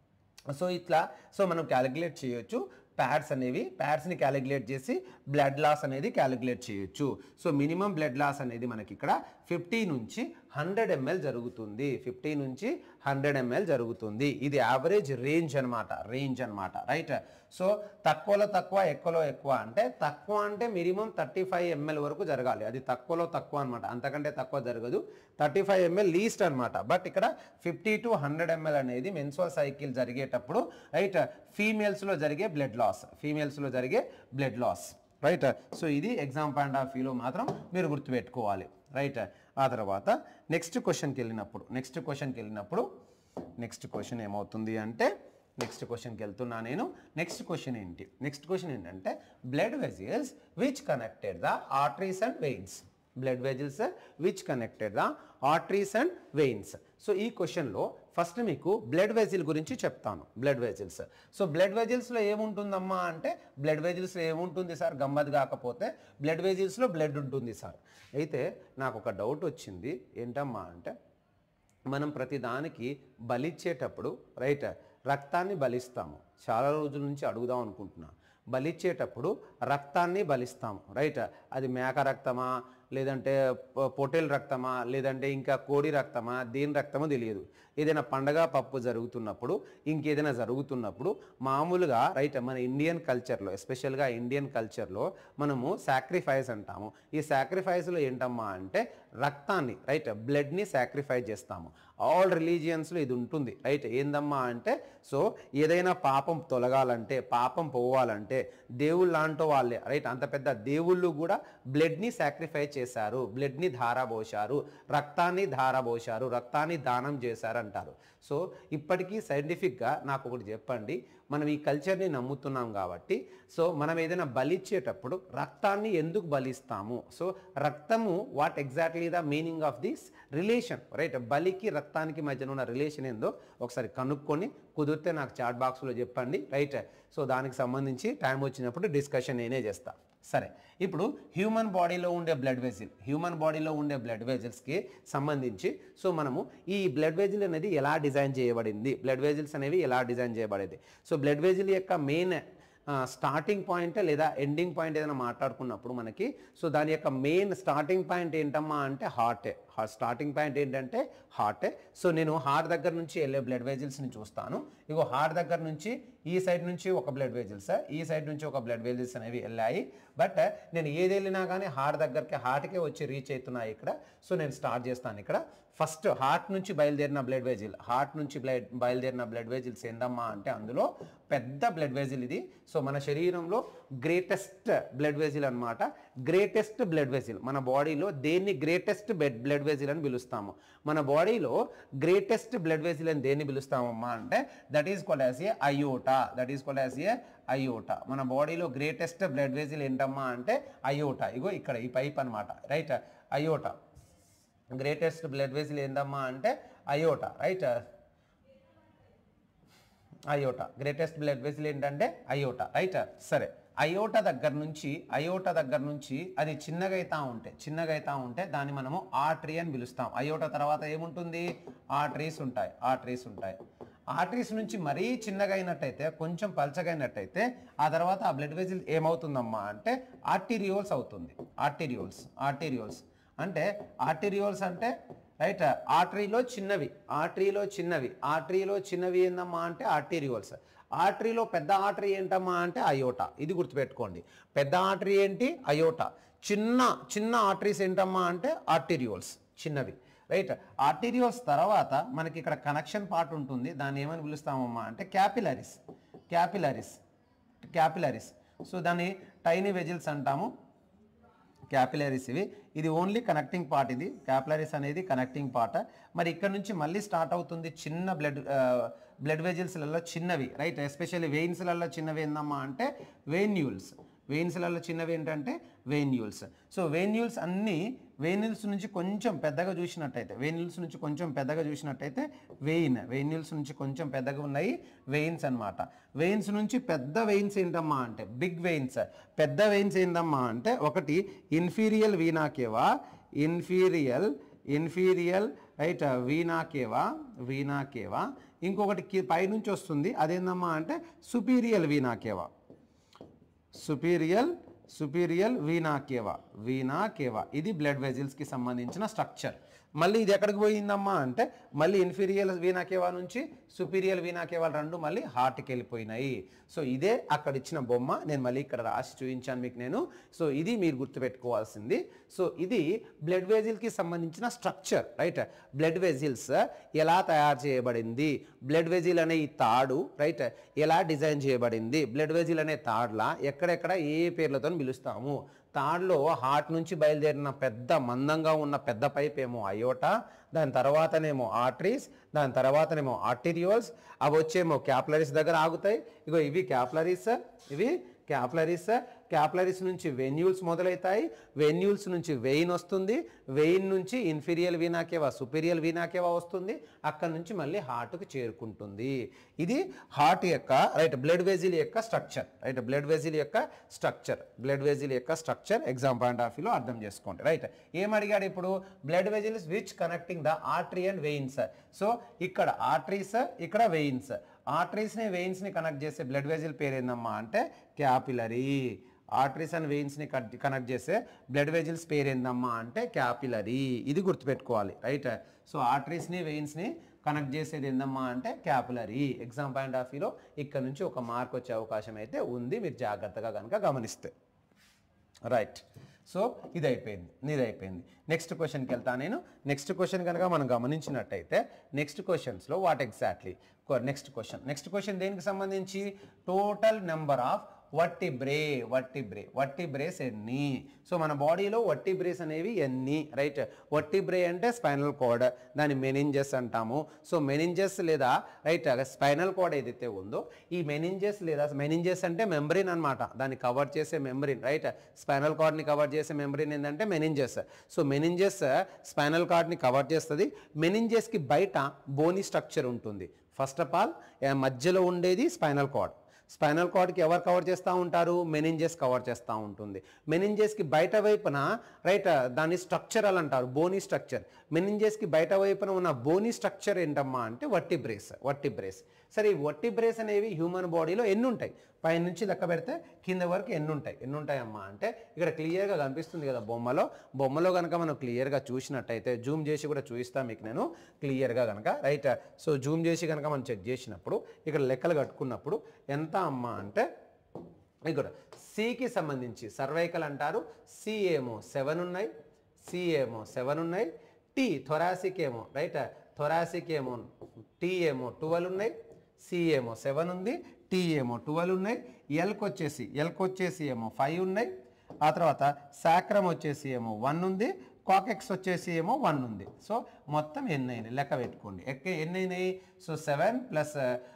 సో ఇట్లా సో మనం క్యాలిక్యులేట్ చేయొచ్చు ప్యాడ్స్ అనేవి ప్యాడ్స్ని క్యాలిక్యులేట్ చేసి బ్లడ్ లాస్ అనేది క్యాలిక్యులేట్ చేయొచ్చు సో మినిమం బ్లడ్ లాస్ అనేది మనకి ఇక్కడ ఫిఫ్టీ నుంచి హండ్రెడ్ ఎంఎల్ జరుగుతుంది ఫిఫ్టీ నుంచి హండ్రెడ్ ఎంఎల్ జరుగుతుంది ఇది యావరేజ్ రేంజ్ అనమాట రేంజ్ అనమాట రైట్ సో తక్కువలో తక్కువ ఎక్కువలో ఎక్కువ అంటే తక్కువ అంటే మినిమం థర్టీ ఫైవ్ ఎంఎల్ వరకు జరగాలి అది తక్కువలో తక్కువ అనమాట అంతకంటే తక్కువ జరగదు థర్టీ ఫైవ్ ఎంఎల్ లీస్ట్ అనమాట బట్ ఇక్కడ ఫిఫ్టీ టు హండ్రెడ్ ఎంఎల్ అనేది మెన్సువల్ సైకిల్ జరిగేటప్పుడు రైట్ ఫీమేల్స్లో జరిగే బ్లడ్ లాస్ ఫీమేల్స్లో జరిగే బ్లడ్ లాస్ రైట్ సో ఇది ఎగ్జామ్ పాయింట్ ఆఫ్ వ్యూలో మాత్రం మీరు గుర్తుపెట్టుకోవాలి రైట్ ఆ తర్వాత నెక్స్ట్ క్వశ్చన్కి వెళ్ళినప్పుడు నెక్స్ట్ క్వశ్చన్కి వెళ్ళినప్పుడు నెక్స్ట్ క్వశ్చన్ ఏమవుతుంది అంటే నెక్స్ట్ క్వశ్చన్కి వెళ్తున్నా నేను నెక్స్ట్ క్వశ్చన్ ఏంటి నెక్స్ట్ క్వశ్చన్ ఏంటంటే blood vessels which connected the arteries and veins blood vessels which connected the arteries and veins so ఈ క్వశ్చన్లో ఫస్ట్ మీకు బ్లడ్ వెజిల్ గురించి చెప్తాను బ్లడ్ వెజిల్స్ సో బ్లడ్ వెజిల్స్లో ఏముంటుందమ్మా అంటే బ్లడ్ వెజిల్స్లో ఏముంటుంది సార్ గమ్మత్ కాకపోతే బ్లడ్ వెజిల్స్లో బ్లడ్ ఉంటుంది సార్ అయితే నాకు ఒక డౌట్ వచ్చింది ఏంటమ్మా అంటే మనం ప్రతిదానికి బలిచ్చేటప్పుడు రైట్ రక్తాన్ని బలిస్తాము చాలా రోజుల నుంచి అడుగుదాం అనుకుంటున్నా బలిచ్చేటప్పుడు రక్తాన్ని బలిస్తాము రైట్ అది మేక రక్తమా లేదంటే పొ- పొటేల్ రక్తమా లేదంటే ఇంకా కోడి రక్తమా దేని రక్తమో తెలియదు ఏదైనా పండగ పప్పు జరుగుతున్నప్పుడు ఇంకేదైనా జరుగుతున్నప్పుడు మామూలుగా రైట్ మన ఇండియన్ కల్చర్లో ఎస్పెషల్గా ఇండియన్ కల్చర్లో మనము సాక్రిఫైస్ అంటాము ఈ సాక్రిఫైస్లో ఏంటమ్మా అంటే రక్తాన్ని రైట్ బ్లడ్ని సాక్రిఫైస్ చేస్తాము ఆల్ రిలీజియన్స్లో ఇది ఉంటుంది రైట్ ఏందమ్మా అంటే సో ఏదైనా పాపం తొలగాలంటే పాపం పోవాలంటే దేవుళ్ళు లాంటి వాళ్ళే రైట్ అంత పెద్ద దేవుళ్ళు కూడా బ్లడ్ని సాక్రిఫైస్ చేశారు బ్లడ్ని ధారబోశారు రక్తాన్ని ధారబోశారు రక్తాన్ని దానం చేశారు అంటారు సో ఇప్పటికీ సైంటిఫిక్గా నాకు ఒకటి చెప్పండి మనం ఈ కల్చర్ని నమ్ముతున్నాం కాబట్టి సో మనం ఏదైనా బలిచ్చేటప్పుడు రక్తాన్ని ఎందుకు బలిస్తాము సో రక్తము what exactly the meaning of this relation right బలికి రక్తానికి మధ్యన ఉన్న రిలేషన్ ఏందో ఒకసారి కనుక్కొని కుదిరితే నాకు చాట్ బాక్స్లో చెప్పండి రైట్ సో దానికి సంబంధించి టైం వచ్చినప్పుడు డిస్కషన్ నేనే చేస్తా సరే ఇప్పుడు హ్యూమన్ బాడీలో ఉండే బ్లడ్ వెజిల్ హ్యూమన్ బాడీలో ఉండే బ్లడ్ వెజిల్స్కి సంబంధించి సో మనము ఈ బ్లడ్ వెజిల్ అనేది ఎలా డిజైన్ చేయబడింది బ్లడ్ వెజిల్స్ అనేవి ఎలా డిజైన్ చేయబడేది సో బ్లడ్ వెజిల్ యొక్క మెయిన్ స్టార్టింగ్ పాయింట్ లేదా ఎండింగ్ పాయింట్ ఏదైనా మాట్లాడుకున్నప్పుడు మనకి సో దాని యొక్క మెయిన్ స్టార్టింగ్ పాయింట్ ఏంటమ్మా అంటే హార్టే స్టార్టింగ్ పాయింట్ ఏంటంటే హార్టే సో నేను హార్ట్ దగ్గర నుంచి వెళ్ళే బ్లడ్ వెజిల్స్ని చూస్తాను ఇగో హార్ట్ దగ్గర నుంచి ఈ సైడ్ నుంచి ఒక బ్లడ్ వెజిల్స్ ఈ సైడ్ నుంచి ఒక బ్లడ్ వెజిల్స్ అనేవి వెళ్ళాయి బట్ నేను ఏది వెళ్ళినా కానీ హార్ట్ దగ్గరికి హార్ట్కే వచ్చి రీచ్ అవుతున్నాయి ఇక్కడ సో నేను స్టార్ట్ చేస్తాను ఇక్కడ ఫస్ట్ హార్ట్ నుంచి బయలుదేరిన బ్లడ్ వెజిల్ హార్ట్ నుంచి బ్లడ్ బయలుదేరిన బ్లడ్ వెజిల్స్ ఏందమ్మా అంటే అందులో పెద్ద బ్లడ్ వెజిల్ ఇది సో మన శరీరంలో గ్రేటెస్ట్ బ్లడ్ వెజిల్ అన్నమాట గ్రేటెస్ట్ బ్లడ్ వెజిల్ మన బాడీలో దేన్ని గ్రేటెస్ట్ బ్లడ్ బ్లడ్ వెజిల్ అని పిలుస్తాము మన బాడీలో గ్రేటెస్ట్ బ్లడ్ వెజిల్ అని దేన్ని పిలుస్తామమ్మా అంటే that is called as a aorta that is called as a aorta మన బాడీలో గ్రేటెస్ట్ బ్లడ్ వెజిల్ ఏంటమ్మా అంటే అయోటా ఇగో ఇక్కడ ఈ పైప్ అన్నమాట right aorta greatest blood vessel ఏందమ్మా అంటే aorta right aorta greatest blood vessel ఏంటంటే అయోటా రైట్ సరే అయోటా దగ్గర నుంచి అయోటా దగ్గర నుంచి అది చిన్నగా అవుతా ఉంటే చిన్నగా అవుతా ఉంటే దాన్ని మనము ఆర్టరీ అని పిలుస్తాం అయోటా తర్వాత ఏముంటుంది ఆర్టరీస్ ఉంటాయి ఆర్టరీస్ ఉంటాయి ఆర్టరీస్ నుంచి మరీ చిన్నగా అయినట్టయితే కొంచెం పలచగా అయినట్టయితే ఆ తర్వాత ఆ బ్లడ్ వెజిల్ ఏమవుతుందమ్మా అంటే ఆర్టీరియోల్స్ అవుతుంది ఆర్టీరియోల్స్ ఆర్టీరియోల్స్ అంటే ఆర్టీరియోల్స్ అంటే రైట్ ఆర్టరీలో చిన్నవి ఆర్టరీలో చిన్నవి ఆర్టరీలో చిన్నవి ఏందమ్మా అంటే ఆర్టీరియోల్స్ ఆర్టరీలో పెద్ద ఆర్టరీ ఏంటమ్మా అంటే అయోటా ఇది గుర్తుపెట్టుకోండి పెద్ద ఆర్టరీ ఏంటి అయోటా చిన్న చిన్న ఆర్టరీస్ ఏంటమ్మా అంటే ఆర్టీరియోల్స్ చిన్నవి రైట్ ఆర్టీరియోల్స్ తర్వాత మనకి ఇక్కడ కనెక్షన్ పార్ట్ ఉంటుంది దాన్ని ఏమని పిలుస్తామమ్మా అంటే క్యాపిలరీస్ క్యాపిలరీస్ క్యాపిలరీస్ సో దాన్ని టైనీ వెజిల్స్ అంటాము క్యాపిలరీస్ ఇవి ఇది ఓన్లీ కనెక్టింగ్ పార్ట్ ఇది క్యాపిలరీస్ అనేది కనెక్టింగ్ పార్ట్ మరి ఇక్కడ నుంచి మళ్ళీ స్టార్ట్ అవుతుంది చిన్న బ్లడ్ బ్లడ్ వెజిల్స్లలో చిన్నవి రైట్ ఎస్పెషల్లీ వెయిన్స్లలో చిన్నవి ఏందమ్మా అంటే వెయిన్యూల్స్ వెయిన్స్లలో చిన్నవి ఏంటంటే వెయిన్యూల్స్ సో వెయిన్యూల్స్ అన్నీ వెయిన్యూల్స్ నుంచి కొంచెం పెద్దగా చూసినట్టయితే వెయిన్యూల్స్ నుంచి కొంచెం పెద్దగా చూసినట్టయితే వెయిన్ వెయిన్యూల్స్ నుంచి కొంచెం పెద్దగా ఉన్నాయి వెయిన్స్ అన్నమాట వెయిన్స్ నుంచి పెద్ద వెయిన్స్ ఏంటమ్మా అంటే బిగ్ వెయిన్స్ పెద్ద వెయిన్స్ ఏంటమ్మా అంటే ఒకటి ఇన్ఫీరియల్ వీనాకేవా ఇన్ఫీరియల్ ఇన్ఫీరియల్ రైట్ వీనాకేవా వీనాకేవా ఇంకొకటి కి- పైనుంచి వస్తుంది అదేందమ్మా అంటే సుపీరియల్ వీనాకేవా సుపీరియల్ సుపీరియల్ వీనా కేవా వీనా కేవా ఇది బ్లడ్ వెజిల్స్కి సంబంధించిన స్ట్రక్చర్ మళ్ళీ ఇది ఎక్కడికి పోయిందమ్మా అంటే మళ్ళీ ఇన్ఫీరియల్ వీనాకేవా నుంచి సుపీరియల్ వీనాకేవా రెండు మళ్ళీ హార్ట్కి వెళ్ళిపోయినాయి సో ఇదే అక్కడ ఇచ్చిన బొమ్మ నేను మళ్ళీ ఇక్కడ రాసి చూపించాను మీకు నేను సో ఇది మీరు గుర్తుపెట్టుకోవాల్సింది సో ఇది బ్లడ్ వెజిల్కి సంబంధించిన స్ట్రక్చర్ రైట్ బ్లడ్ వెజిల్స్ ఎలా తయారు చేయబడింది బ్లడ్ వెజిల్ అనే ఈ తాడు రైట్ ఎలా డిజైన్ చేయబడింది బ్లడ్ వెజిల్ అనే తాడులా ఎక్కడెక్కడ ఏ ఏ పేర్లతో పిలుస్తాము తాడులో హార్ట్ నుంచి బయలుదేరిన పెద్ద మందంగా ఉన్న పెద్ద పైప్ ఏమో అయోటా దాని తర్వాతనేమో ఆర్టరీస్ దాని తర్వాతనేమో ఆర్టీరియోల్స్ అవి వచ్చేమో క్యాప్లరీస్ దగ్గర ఆగుతాయి ఇగో ఇవి క్యాప్లరీస్ ఇవి క్యాప్లరీస్ క్యాప్లరీస్ నుంచి వెన్యూల్స్ మొదలవుతాయి వెన్యూల్స్ నుంచి వెయిన్ వస్తుంది వెయిన్ నుంచి ఇన్ఫీరియల్ వీనాకేవా సుపీరియల్ వీనాకేవా వస్తుంది అక్కడ నుంచి మళ్ళీ హార్ట్కి చేరుకుంటుంది ఇది హార్ట్ యొక్క రైట్ బ్లడ్ వెజిల్ యొక్క స్ట్రక్చర్ రైట్ బ్లడ్ వెజిల్ యొక్క స్ట్రక్చర్ బ్లడ్ వెజిల్ యొక్క స్ట్రక్చర్ ఎగ్జామ్ పాయింట్ ఆఫ్ వ్యూలో అర్థం చేసుకోండి రైట్ ఏం అడిగాడు ఇప్పుడు blood vessels which connecting the artery and veins so ఇక్కడ ఆర్టరీస్ ఇక్కడ వెయిన్స్ ఆర్టరీస్ని వెయిన్స్ని కనెక్ట్ చేసే బ్లడ్ వెజిల్ పేరు ఏందమ్మా అంటే క్యాపిలరీ ఆర్టరీస్ అండ్ వెయిన్స్ని కనెక్ట్ చేసే బ్లడ్ వెజిల్స్ పేరు ఏందమ్మా అంటే క్యాపిలరీ ఇది గుర్తుపెట్టుకోవాలి రైట్ సో ఆర్టరీస్ని వెయిన్స్ని కనెక్ట్ చేసేది ఏందమ్మా అంటే క్యాపిలరీ ఎగ్జామ్ పాయింట్ ఆఫ్ వ్యూలో ఇక్కడ నుంచి ఒక మార్క్ వచ్చే అవకాశం అయితే ఉంది మీరు జాగ్రత్తగా కనుక గమనిస్తే రైట్ సో ఇది అయిపోయింది ఇది అయిపోయింది నెక్స్ట్ క్వశ్చన్కి వెళ్తా నేను నెక్స్ట్ క్వశ్చన్ కనుక మనం గమనించినట్టయితే నెక్స్ట్ క్వశ్చన్స్లో what exactly next question next question దేనికి సంబంధించి టోటల్ నెంబర్ ఆఫ్ వట్టి బ్రే వట్టి బ్రే వట్టి బ్రేస్ ఎన్ని సో మన బాడీలో వట్టి బ్రేస్ అనేవి ఎన్ని రైట్ వట్టి బ్రే అంటే స్పైనల్ కార్డ్ దాని మెనింజెస్ అంటాము సో మెనింజెస్ లేదా రైట్ స్పైనల్ కార్డ్ ఏదైతే ఉందో ఈ మెనింజెస్ లేదా మెనింజెస్ అంటే మెంబ్రెయిన్ అన్నమాట దాన్ని కవర్ చేసే మెంబ్రెయిన్ రైట్ స్పైనల్ కార్డ్ని కవర్ చేసే మెంబ్రెయిన్ ఏంటంటే మెనింజెస్ సో మెనింజెస్ స్పైనల్ కార్డ్ని కవర్ చేస్తుంది మెనింజెస్కి బయట బోనీ స్ట్రక్చర్ ఉంటుంది ఫస్ట్ ఆఫ్ ఆల్ మధ్యలో ఉండేది స్పైనల్ కార్డ్ స్పైనల్ కార్డ్కి ఎవరు కవర్ చేస్తూ ఉంటారు మెనింజెస్ కవర్ చేస్తూ ఉంటుంది మెనింజెస్కి బయట వైపున రైట్ దాన్ని స్ట్రక్చరల్ అంటారు బోనీ స్ట్రక్చర్ మెనింజెస్కి బయట వైపున ఉన్న బోనీ స్ట్రక్చర్ ఏంటమ్మా అంటే వట్టి బ్రేస్ వట్టి బ్రేస్ సరే ఈ వట్టి బ్రేస్ అనేవి హ్యూమన్ బాడీలో ఎన్ని ఉంటాయి పైన నుంచి లెక్క పెడితే కింద వరకు ఎన్ని ఉంటాయి ఎన్ని ఉంటాయమ్మా అంటే ఇక్కడ క్లియర్గా కనిపిస్తుంది కదా బొమ్మలో బొమ్మలో కనుక మనం క్లియర్గా చూసినట్టయితే జూమ్ చేసి కూడా చూపిస్తాను మీకు నేను క్లియర్గా కనుక రైట్ సో జూమ్ చేసి కనుక మనం చెక్ చేసినప్పుడు ఇక్కడ లెక్కలు కట్టుకున్నప్పుడు ఎంత అమ్మా అంటే ఇక్కడ సికి సంబంధించి సర్వైకల్ అంటారు సి ఏమో సెవెన్ ఉన్నాయి సి ఏమో సెవెన్ ఉన్నాయి టీ థొరాసిక్ ఏమో రైట్ థొరాసిక్ ఏమో టీ ఏమో ట్వెల్వ్ ఉన్నాయి సి ఏమో సెవెన్ ఉంది టీ ఏమో ట్వెల్వ్ ఉన్నాయి ఎల్కి వచ్చేసి ఎల్కి వచ్చేసి ఏమో ఫైవ్ ఉన్నాయి ఆ తర్వాత సాక్రమ్ వచ్చేసి ఏమో వన్ ఉంది కాకెక్స్ వచ్చేసి ఏమో వన్ ఉంది సో మొత్తం ఎన్ని అయినాయి లెక్క పెట్టుకోండి ఎక్క ఎన్ని అయినాయి so seven plus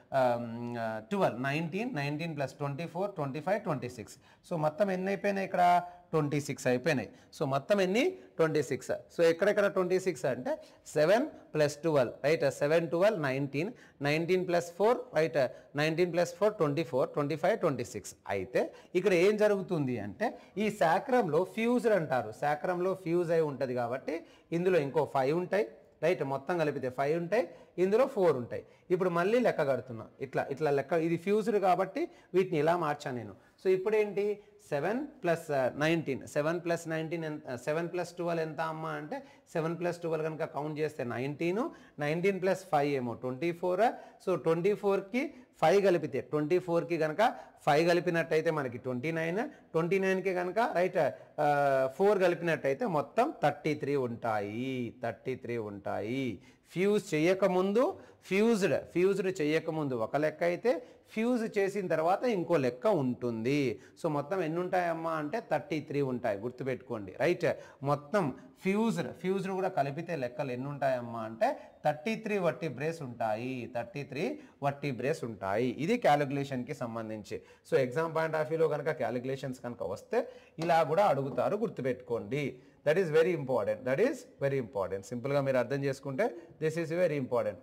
twelve nineteen nineteen plus twenty four twenty five twenty six so మొత్తం ఎన్ని అయిపోయినాయి ఇక్కడ ట్వంటీ సిక్స్ అయిపోయినాయి సో మొత్తం ఎన్ని ట్వంటీ సిక్స్ సో ఎక్కడెక్కడ ట్వంటీ సిక్స్ అంటే seven plus twelve right seven twelve nineteen nineteen plus four right nineteen plus four twenty four twenty five twenty six అయితే ఇక్కడ ఏం జరుగుతుంది అంటే ఈ శాక్రంలో ఫ్యూజ్డ్ అంటారు శాక్రంలో ఫ్యూజ్ అయి ఉంటుంది కాబట్టి ఇందులో ఇంకో ఫైవ్ ఉంటాయి రైట్ మొత్తం కలిపితే ఫైవ్ ఉంటాయి ఇందులో ఫోర్ ఉంటాయి ఇప్పుడు మళ్ళీ లెక్క కడుతున్నా ఇట్లా ఇట్లా లెక్క ఇది ఫ్యూజ్డ్ కాబట్టి వీటిని ఇలా మార్చాను నేను సో ఇప్పుడు ఏంటి seven plus nineteen seven plus nineteen ఎంత సెవెన్ ప్లస్ ట్వెల్వ్ ఎంత అమ్మా అంటే సెవెన్ ప్లస్ ట్వెల్వ్ కనుక కౌంట్ చేస్తే నైన్టీన్ నైన్టీన్ ప్లస్ ఫైవ్ ఏమో ట్వంటీ ఫోర్ సో ట్వంటీ ఫోర్కి ఫైవ్ కలిపితే ట్వంటీ ఫోర్కి కనుక ఫైవ్ కలిపినట్టయితే మనకి ట్వంటీ నైన్ ట్వంటీ నైన్కి కనుక రైట్ ఫోర్ కలిపినట్టయితే మొత్తం థర్టీ త్రీ ఉంటాయి థర్టీ త్రీ ఉంటాయి ఫ్యూజ్ చేయకముందు ఫ్యూజ్డ్ ఫ్యూజ్డ్ చేయకముందు ఒక లెక్క అయితే ఫ్యూజ్ చేసిన తర్వాత ఇంకో లెక్క ఉంటుంది సో మొత్తం ఎన్ని ఉంటాయమ్మా అంటే థర్టీ త్రీ ఉంటాయి గుర్తుపెట్టుకోండి రైట్ మొత్తం ఫ్యూజ్డ్ ఫ్యూజ్డ్ కూడా కలిపితే లెక్కలు ఎన్ని ఉంటాయమ్మా అంటే థర్టీ త్రీ వట్టి బ్రేస్ ఉంటాయి థర్టీ త్రీ వట్టి బ్రేస్ ఉంటాయి ఇది క్యాలిక్యులేషన్కి సంబంధించి సో ఎగ్జామ్ పాయింట్ ఆఫ్ వ్యూలో కనుక క్యాలిక్యులేషన్స్ కనుక వస్తే ఇలా కూడా అడుగుతారు గుర్తుపెట్టుకోండి that is very important that is very important సింపుల్గా మీరు అర్థం చేసుకుంటే this is very important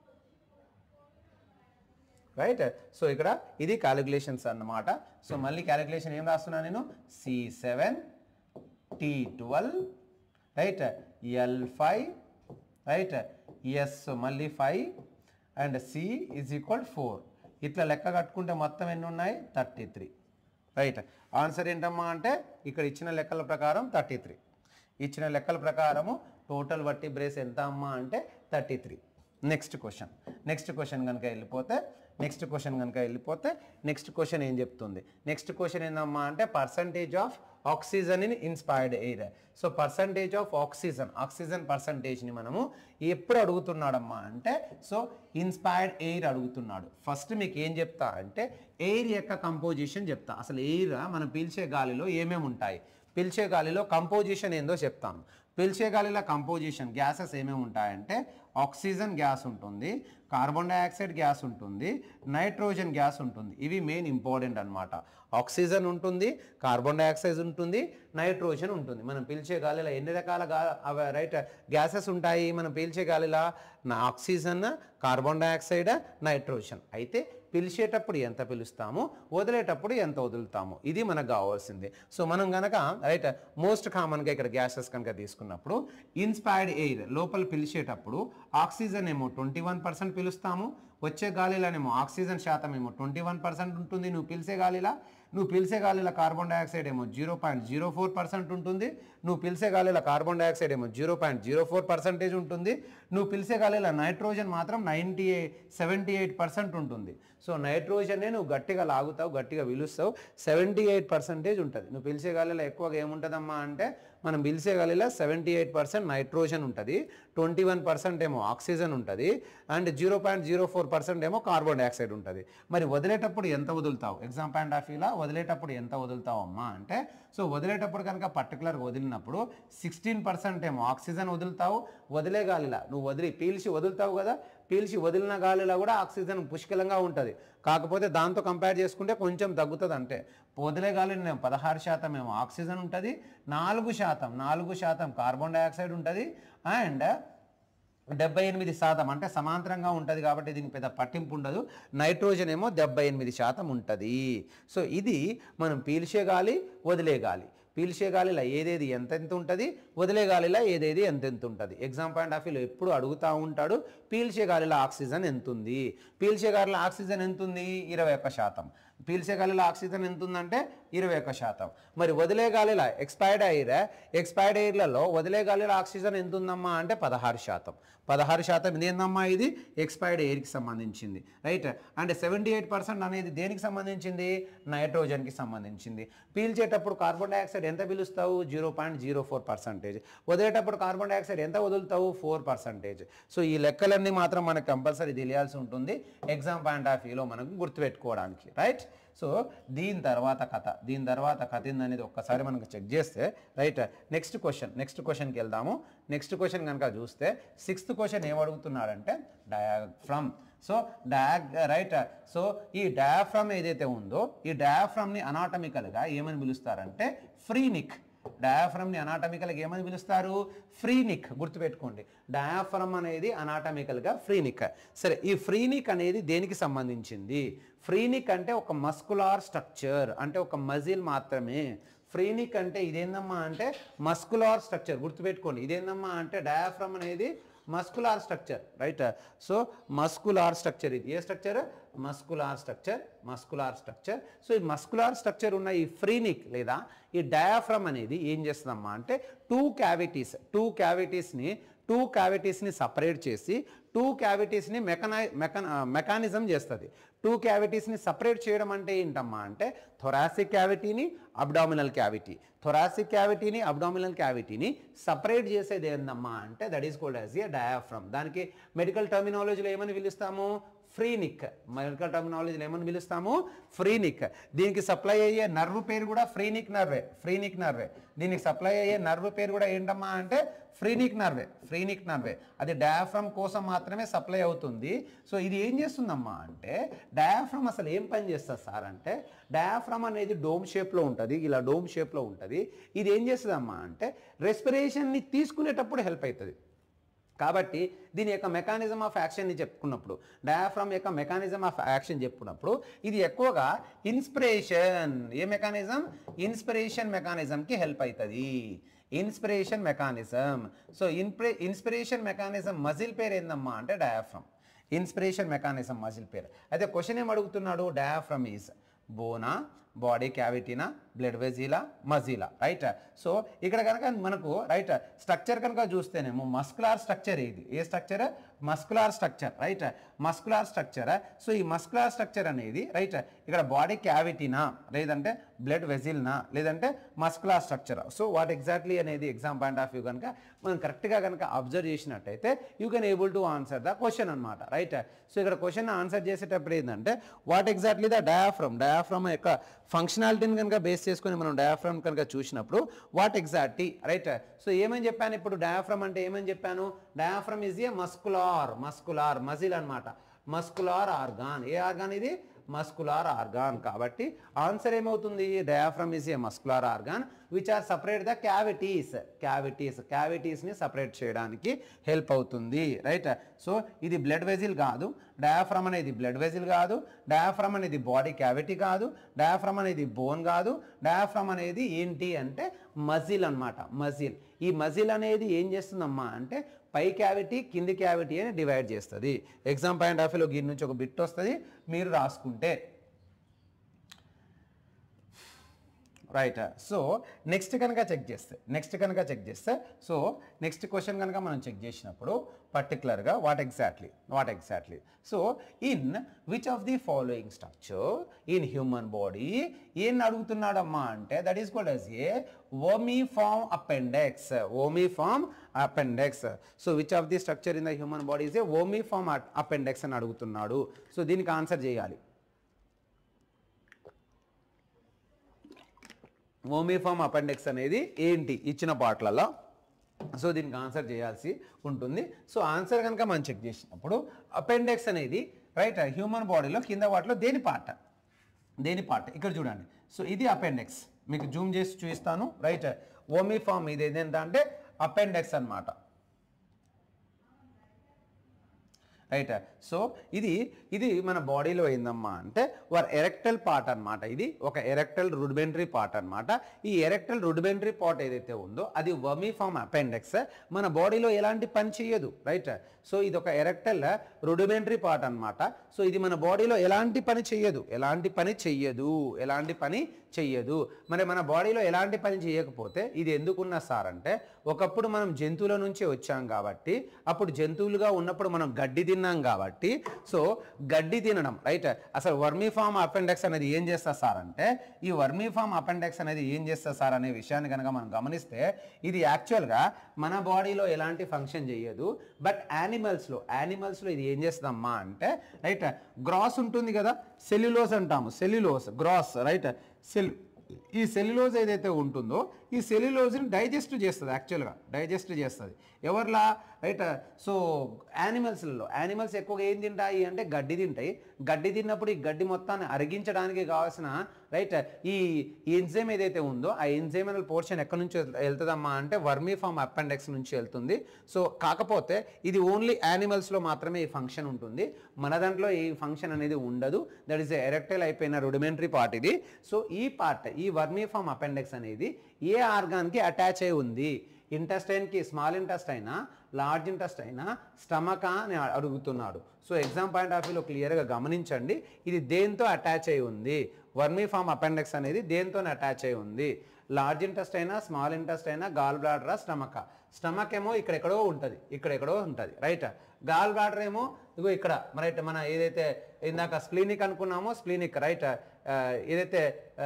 right so ఇక్కడ ఇది క్యాలిక్యులేషన్స్ అన్నమాట సో మళ్ళీ క్యాలిక్యులేషన్ ఏం రాస్తున్నాను నేను C seven T twelve right L five right S మళ్ళీ five and C is equal four ఇట్లా లెక్క కట్టుకుంటే మొత్తం ఎన్ని ఉన్నాయి థర్టీ త్రీ రైట్ ఆన్సర్ ఏంటమ్మా అంటే ఇక్కడ ఇచ్చిన లెక్కల ప్రకారం థర్టీ త్రీ ఇచ్చిన లెక్కల ప్రకారము టోటల్ వర్టిబ్రేస్ ఎంత అమ్మా అంటే thirty three next question next question కనుక వెళ్ళిపోతే నెక్స్ట్ క్వశ్చన్ కనుక వెళ్ళిపోతే నెక్స్ట్ క్వశ్చన్ ఏం చెప్తుంది నెక్స్ట్ క్వశ్చన్ ఏందమ్మా అంటే percentage of oxygen in inspired air so percentage of oxygen oxygen పర్సంటేజ్ని మనము ఎప్పుడు అడుగుతున్నాడమ్మా అంటే సో ఇన్స్పైర్డ్ ఎయిర్ అడుగుతున్నాడు ఫస్ట్ మీకు ఏం చెప్తా అంటే ఎయిర్ యొక్క కంపోజిషన్ చెప్తా అసలు ఎయిర్ మనం పీల్చే గాలిలో ఏమేమి ఉంటాయి పీల్చే గాలిలో కంపోజిషన్ ఏందో చెప్తాను పీల్చే గాలిలో కంపోజిషన్ గ్యాసెస్ ఏమేమి ఉంటాయంటే ఆక్సిజన్ గ్యాస్ ఉంటుంది కార్బన్ డైఆక్సైడ్ గ్యాస్ ఉంటుంది నైట్రోజన్ గ్యాస్ ఉంటుంది ఇవి మెయిన్ ఇంపార్టెంట్ అన్నమాట ఆక్సిజన్ ఉంటుంది కార్బన్ డైఆక్సైడ్ ఉంటుంది నైట్రోజన్ ఉంటుంది మనం పీల్చే గాలిలో ఎన్ని రకాల గా అవ- రైట్ గ్యాసెస్ ఉంటాయి మనం పీల్చే గాలిలో నా ఆక్సిజన్ కార్బన్ డైఆక్సైడ్ నైట్రోజన్ అయితే పిలిచేటప్పుడు ఎంత పిలుస్తాము వదిలేటప్పుడు ఎంత వదులుతాము ఇది మనకు కావాల్సింది సో మనం కనుక రైట్ మోస్ట్ కామన్గా ఇక్కడ గ్యాసెస్ కనుక తీసుకున్నప్పుడు ఇన్స్పైర్డ్ ఎయిర్ లోపల పిలిచేటప్పుడు ఆక్సిజన్ ఏమో ట్వంటీ వన్ పర్సెంట్ పిలుస్తాము వచ్చే గాలిలోనేమో ఆక్సిజన్ శాతం ఏమో ట్వంటీ వన్ పర్సెంట్ ఉంటుంది నువ్వు పిలిచే గాలిలా నువ్వు పిలిచే గాలిలో కార్బన్ డైఆక్సైడ్ ఏమో zero point zero four percent ఉంటుంది నువ్వు పిలిచే గాలిలో కార్బన్ డైఆక్సైడ్ ఏమో zero point zero four percentage ఉంటుంది నువ్వు పిలిచే గాలిలో నైట్రోజన్ మాత్రం నైంటీ సెవెంటీ ఎయిట్ పర్సెంట్ ఉంటుంది సో నైట్రోజన్నే నువ్వు గట్టిగా లాగుతావు గట్టిగా పిలుస్తావు సెవెంటీ ఎయిట్ పర్సెంటేజ్ ఉంటుంది నువ్వు పిలిచే గాలిలో ఎక్కువగా ఏముంటుందమ్మా అంటే మనం పిలిచే గాలిలో సెవెంటీ ఎయిట్ పర్సెంట్ నైట్రోజన్ ఉంటుంది ట్వంటీ వన్ పర్సెంట్ ఏమో ఆక్సిజన్ ఉంటుంది and zero point zero four percent ఏమో కార్బన్ డైఆక్సైడ్ ఉంటుంది మరి వదిలేటప్పుడు ఎంత వదులుతావు ఎగ్జామ్ పాయింట్ ఆఫ్ వ్యూలా వదిలేటప్పుడు ఎంత వదులుతావు అమ్మా అంటే సో వదిలేటప్పుడు కనుక పర్టికులర్గా వదిలినప్పుడు సిక్స్టీన్ పర్సెంట్ ఏమో ఆక్సిజన్ వదులుతావు వదిలే గాలిలా నువ్వు వదిలి పీల్చి వదులుతావు కదా పీల్చి వదిలిన గాలిలో కూడా ఆక్సిజన్ పుష్కలంగా ఉంటుంది కాకపోతే దాంతో కంపేర్ చేసుకుంటే కొంచెం తగ్గుతుంది అంటే వదిలే గాలిలో పదహారు శాతం ఏమో ఆక్సిజన్ ఉంటుంది నాలుగు శాతం నాలుగు శాతం కార్బన్ డైఆక్సైడ్ ఉంటుంది అండ్ డెబ్బై ఎనిమిది శాతం అంటే సమాంతరంగా ఉంటుంది కాబట్టి దీనికి పెద్ద పట్టింపు ఉండదు నైట్రోజన్ ఏమో డెబ్బై ఎనిమిది శాతం ఉంటుంది సో ఇది మనం పీల్చే గాలి వదిలే గాలి పీల్చే గాలిలో ఏదేది ఎంతెంత ఉంటుంది వదిలే గాలిలో ఏదేది ఎంతెంత ఉంటుంది ఎగ్జామ్ పాయింట్ ఆఫ్ వ్యూలో ఎప్పుడు అడుగుతూ ఉంటాడు పీల్చే గాలిలో ఆక్సిజన్ ఎంత ఉంది పీల్చే గాలిలో ఆక్సిజన్ ఎంత ఉంది ఇరవై ఒక్క శాతం పీల్చే గాలిలో ఆక్సిజన్ ఎంత ఉందంటే ఇరవై ఒక్క శాతం మరి వదిలే గాలిలో ఎక్స్పైర్డ్ ఎయిర్ ఎక్స్పైర్డ్ ఎయిర్లలో వదిలే గాలిలో ఆక్సిజన్ ఎంత ఉందమ్మా అంటే పదహారు శాతం పదహారు శాతం ఇదేందమ్మా ఇది ఎక్స్పైర్డ్ ఎయిర్కి సంబంధించింది రైట్ అంటే సెవెంటీ ఎయిట్ పర్సెంట్ అనేది దేనికి సంబంధించింది నైట్రోజన్కి సంబంధించింది పీల్చేటప్పుడు కార్బన్ డైఆక్సైడ్ ఎంత పిలుస్తావు zero point zero four percentage వదిలేటప్పుడు కార్బన్ డైఆక్సైడ్ ఎంత వదులుతావు ఫోర్ పర్సెంటేజ్ సో ఈ లెక్కలన్నీ మాత్రం మనకు కంపల్సరీ తెలియాల్సి ఉంటుంది ఎగ్జామ్ పాయింట్ ఆఫ్ వ్యూలో మనకు గుర్తుపెట్టుకోవడానికి రైట్ సో దీని తర్వాత కథ దీని తర్వాత కథ ఏందనేది ఒక్కసారి మనకు చెక్ చేస్తే రైట్ నెక్స్ట్ క్వశ్చన్ నెక్స్ట్ క్వశ్చన్కి వెళ్దాము నెక్స్ట్ క్వశ్చన్ కనుక చూస్తే సిక్స్త్ క్వశ్చన్ ఏం అడుగుతున్నాడంటే డయాఫ్రమ్ సో డయాగ్ రైట్ సో ఈ డయాఫ్రమ్ ఏదైతే ఉందో ఈ డయాఫ్రమ్ని అనాటమికల్గా ఏమని పిలుస్తారంటే ఫ్రీనిక్ డయాఫ్రమ్ని అనాటమికల్గా ఏమని పిలుస్తారు ఫ్రీనిక్ గుర్తుపెట్టుకోండి డయాఫ్రమ్ అనేది అనాటమికల్గా ఫ్రీనిక్ సరే ఈ ఫ్రీనిక్ అనేది దేనికి సంబంధించింది ఫ్రీనిక్ అంటే ఒక మస్కులార్ స్ట్రక్చర్ అంటే ఒక మజిల్ మాత్రమే ఫ్రీనిక్ అంటే ఇదేందమ్మా అంటే మస్కులార్ స్ట్రక్చర్ గుర్తుపెట్టుకోండి ఇదేందమ్మా అంటే డయాఫ్రమ్ అనేది muscular structure right so muscular structure ఇది ఏ structure muscular structure muscular structure so ఈ మస్కులార్ స్ట్రక్చర్ ఉన్న ఈ ఫ్రీనిక్ లేదా ఈ డయాఫ్రమ్ అనేది ఏం చేస్తుందమ్మా అంటే టూ క్యావిటీస్ టూ క్యావిటీస్ని టూ క్యావిటీస్ని సపరేట్ చేసి టూ క్యావిటీస్ని మెకనై మెకన్ మెకానిజం చేస్తుంది టూ క్యావిటీస్ని సపరేట్ చేయడం అంటే ఏంటమ్మా అంటే థొరాసిక్ క్యావిటీని అబ్డామినల్ క్యావిటీ థొరాసిక్ క్యావిటీని అబ్డామినల్ క్యావిటీని సపరేట్ చేసేది ఏందమ్మా అంటే that is called as a diaphragm దానికి మెడికల్ టర్మినాలజీలో ఏమని పిలుస్తాము ఫ్రీనిక్ మెడికల్ టర్మినాలజీలో ఏమని పిలుస్తాము ఫ్రీనిక్ దీనికి సప్లై అయ్యే నర్వ్ పేరు కూడా ఫ్రీనిక్ నర్వే ఫ్రీనిక్ నర్వే దీనికి సప్లై అయ్యే నర్వ్ పేరు కూడా ఏంటమ్మా అంటే ఫ్రీనిక్ నర్వే ఫ్రీనిక్ నర్వే అది డయాఫ్రమ్ కోసం మాత్రమే సప్లై అవుతుంది సో ఇది ఏం చేస్తుందమ్మా అంటే డయాఫ్రమ్ అసలు ఏం పని చేస్తుంది సార్ అంటే డయాఫ్రమ్ అనేది డోమ్ షేప్లో ఉంటుంది ఇలా డోమ్ షేప్లో ఉంటుంది ఇది ఏం చేస్తుందమ్మా అంటే రెస్పిరేషన్ని తీసుకునేటప్పుడు హెల్ప్ అవుతుంది కాబట్టి దీని యొక్క మెకానిజం ఆఫ్ యాక్షన్ని చెప్పుకున్నప్పుడు డయాఫ్రమ్ యొక్క మెకానిజం ఆఫ్ యాక్షన్ చెప్పుకున్నప్పుడు ఇది ఎక్కువగా ఇన్స్పిరేషన్ ఏ మెకానిజం ఇన్స్పిరేషన్ మెకానిజంకి హెల్ప్ అవుతుంది ఇన్స్పిరేషన్ మెకానిజం సో ఇన్ప్రే ఇన్స్పిరేషన్ మెకానిజం మజిల్ పేరు ఏందమ్మా అంటే డయాఫ్రమ్ ఇన్స్పిరేషన్ మెకానిజం మజిల్ పేరు అయితే క్వశ్చన్ ఏం అడుగుతున్నాడు డయాఫ్రమ్ ఈజ్ బోనా బాడీ క్యావిటీనా బ్లడ్ వెజిలా మజిలా రైట్ సో ఇక్కడ కనుక మనకు రైట్ స్ట్రక్చర్ కనుక చూస్తేనేమో మస్కులార్ స్ట్రక్చర్ ఇది ఏ structure muscular structure right muscular structure so ఈ మస్కులార్ స్ట్రక్చర్ అనేది రైట్ ఇక్కడ బాడీ క్యావిటీనా లేదంటే బ్లడ్ వెజిల్నా లేదంటే muscular structure so what exactly అనేది ఎగ్జామ్ పాయింట్ ఆఫ్ వ్యూ కనుక మనం కరెక్ట్గా కనుక అబ్జర్వ్ చేసినట్టయితే you can able to answer the question అనమాట రైట్ సో ఇక్కడ క్వశ్చన్ ఆన్సర్ చేసేటప్పుడు ఏంటంటే what exactly the diaphragm diaphragm యొక్క ఫంక్షనాలిటీని కనుక బేస్ చేసుకొని మనం డయాఫ్రమ్ కనుక చూసినప్పుడు వాట్ ఎగ్జాక్ట్లీ రైట్ సో ఏమని చెప్పాను ఇప్పుడు డయాఫ్రమ్ అంటే ఏమని చెప్పాను diaphragm is a muscular muscular muscle అన్నమాట మస్కులార్ ఆర్గాన్ ఏ ఆర్గాన్ ఇది మస్కులార్ ఆర్గాన్ కాబట్టి ఆన్సర్ ఏమవుతుంది diaphragm is a muscular organ which are separate the cavities cavities క్యావిటీస్ని సపరేట్ చేయడానికి హెల్ప్ అవుతుంది రైట్ సో ఇది బ్లడ్ వెజిల్ కాదు డయాఫ్రమ్ అనేది బ్లడ్ వెజిల్ కాదు డయాఫ్రమ్ అనేది బాడీ క్యావిటీ కాదు డయాఫ్రమ్ అనేది బోన్ కాదు డయాఫ్రమ్ అనేది ఏంటి అంటే మజిల్ అన్నమాట మజిల్ ఈ మజిల్ అనేది ఏం చేస్తుందమ్మా అంటే పై క్యావిటీ కింది క్యావిటీ అని డివైడ్ చేస్తుంది ఎగ్జామ్ పాయింట్ ఆఫ్ వ్యూలో దీని నుంచి ఒక బిట్ వస్తుంది మీరు రాసుకుంటే రైట్ సో నెక్స్ట్ కనుక చెక్ చేస్తే నెక్స్ట్ కనుక చెక్ చేస్తే సో నెక్స్ట్ క్వశ్చన్ కనుక మనం చెక్ చేసినప్పుడు పర్టికులర్గా what exactly what exactly so in which of the following structure in human body ఏం అడుగుతున్నాడమ్మా అంటే that is called as a vermiform appendix vermiform appendix so which of the structure in the human body is a vermiform appendix అని అడుగుతున్నాడు so దీనికి answer చేయాలి ఓమీఫామ్ appendix అనేది ఏంటి ఇచ్చిన పాటలలో సో దీనికి ఆన్సర్ చేయాల్సి ఉంటుంది సో ఆన్సర్ కనుక మనం చెక్ చేసినప్పుడు అపెండెక్స్ అనేది రైట్ హ్యూమన్ బాడీలో కింద వాటిలో దేని పార్ట్ దేని పార్ట్ ఇక్కడ చూడండి సో ఇది అపెండెక్స్ మీకు జూమ్ చేసి చూపిస్తాను రైట్ ఓమీఫామ్ ఇది ఏంటంటే అపెండెక్స్ అన్నమాట రైట్ సో ఇది ఇది మన బాడీలో ఏందమ్మా అంటే వర్ ఎరెక్టల్ పార్ట్ అన్నమాట ఇది ఒక ఎరెక్టల్ రుడిమెంటరీ పార్ట్ అన్నమాట ఈ ఎరెక్టల్ రుడిమెంటరీ పార్ట్ ఏదైతే ఉందో అది వర్మీఫామ్ అపెండెక్స్ మన బాడీలో ఎలాంటి పని చేయదు రైట్ సో ఇది ఒక ఎరెక్టల్ రుడిమెంటరీ పార్ట్ అన్నమాట సో ఇది మన బాడీలో ఎలాంటి పని చెయ్యదు ఎలాంటి పని చెయ్యదు ఎలాంటి పని చెయ్యదు మరి మన బాడీలో ఎలాంటి పని చేయకపోతే ఇది ఎందుకున్నా సార్ అంటే ఒకప్పుడు మనం జంతువుల నుంచి వచ్చాం కాబట్టి అప్పుడు జంతువులుగా ఉన్నప్పుడు మనం గడ్డి తిన్నాం కాబట్టి సో గడ్డి తినడం రైట్ అసలు వర్మీఫామ్ అపెండెక్స్ అనేది ఏం చేస్తా సార్ అంటే ఈ వర్మీఫామ్ అపెండెక్స్ అనేది ఏం చేస్తా సార్ అనే విషయాన్ని కనుక మనం గమనిస్తే ఇది యాక్చువల్గా మన బాడీలో ఎలాంటి ఫంక్షన్ చేయదు బట్ యానిమల్స్లో యానిమల్స్లో ఇది ఏం చేస్తుందమ్మా అంటే రైట్ గ్రాస్ ఉంటుంది కదా సెల్యులోస్ అంటాము సెల్యులోస్ గ్రాస్ రైట్ సెల్ ఈ సెల్యులోజ్ ఏదైతే ఉంటుందో ఈ సెల్యులోజ్ని డైజెస్ట్ చేస్తుంది యాక్చువల్గా డైజెస్ట్ చేస్తుంది ఎవరిలా రైట్ సో యానిమల్స్లలో యానిమల్స్ ఎక్కువగా ఏం తింటాయి అంటే గడ్డి తింటాయి గడ్డి తిన్నప్పుడు ఈ గడ్డి మొత్తాన్ని అరిగించడానికి కావాల్సిన రైట్ ఈ ఎంజైమ్ ఏదైతే ఉందో ఆ ఎంజైమల్ పోర్షన్ ఎక్కడి నుంచి వెళ్తుందమ్మా అంటే వర్మీఫామ్ అపెండెక్స్ నుంచి వెళ్తుంది సో కాకపోతే ఇది ఓన్లీ యానిమల్స్లో మాత్రమే ఈ ఫంక్షన్ ఉంటుంది మన దాంట్లో ఈ ఫంక్షన్ అనేది ఉండదు దట్ ఈస్ ఎరెక్టైల్ అయిపోయిన రుడిమెంటరీ పార్ట్ ఇది సో ఈ పార్ట్ ఈ వర్మీఫామ్ అపెండెక్స్ అనేది ఏ ఆర్గాన్కి అటాచ్ అయి ఉంది ఇంటెస్టైన్కి స్మాల్ ఇంటెస్టైనా లార్జ్ ఇంటెస్టైనా స్టమకా అని అడుగుతున్నాడు సో ఎగ్జామ్ పాయింట్ ఆఫ్ వ్యూలో క్లియర్గా గమనించండి ఇది దేంతో అటాచ్ అయి ఉంది వర్మీఫామ్ అపెండెక్స్ అనేది దేంతో అటాచ్ అయి ఉంది లార్జ్ ఇంటెస్ట్ అయినా స్మాల్ ఇంటెస్ట్ అయినా గాల్ బ్లాడరా స్టమక్ స్టమక్ ఏమో ఇక్కడెక్కడో ఉంటుంది ఇక్కడెక్కడో ఉంటుంది రైట్ గాల్ బ్లాడర్ ఏమో ఇగో ఇక్కడ రైట్ మన ఏదైతే ఇందాక స్ప్లీనిక్ అనుకున్నామో స్ప్లీనిక్ రైట్ ఏదైతే ఆ,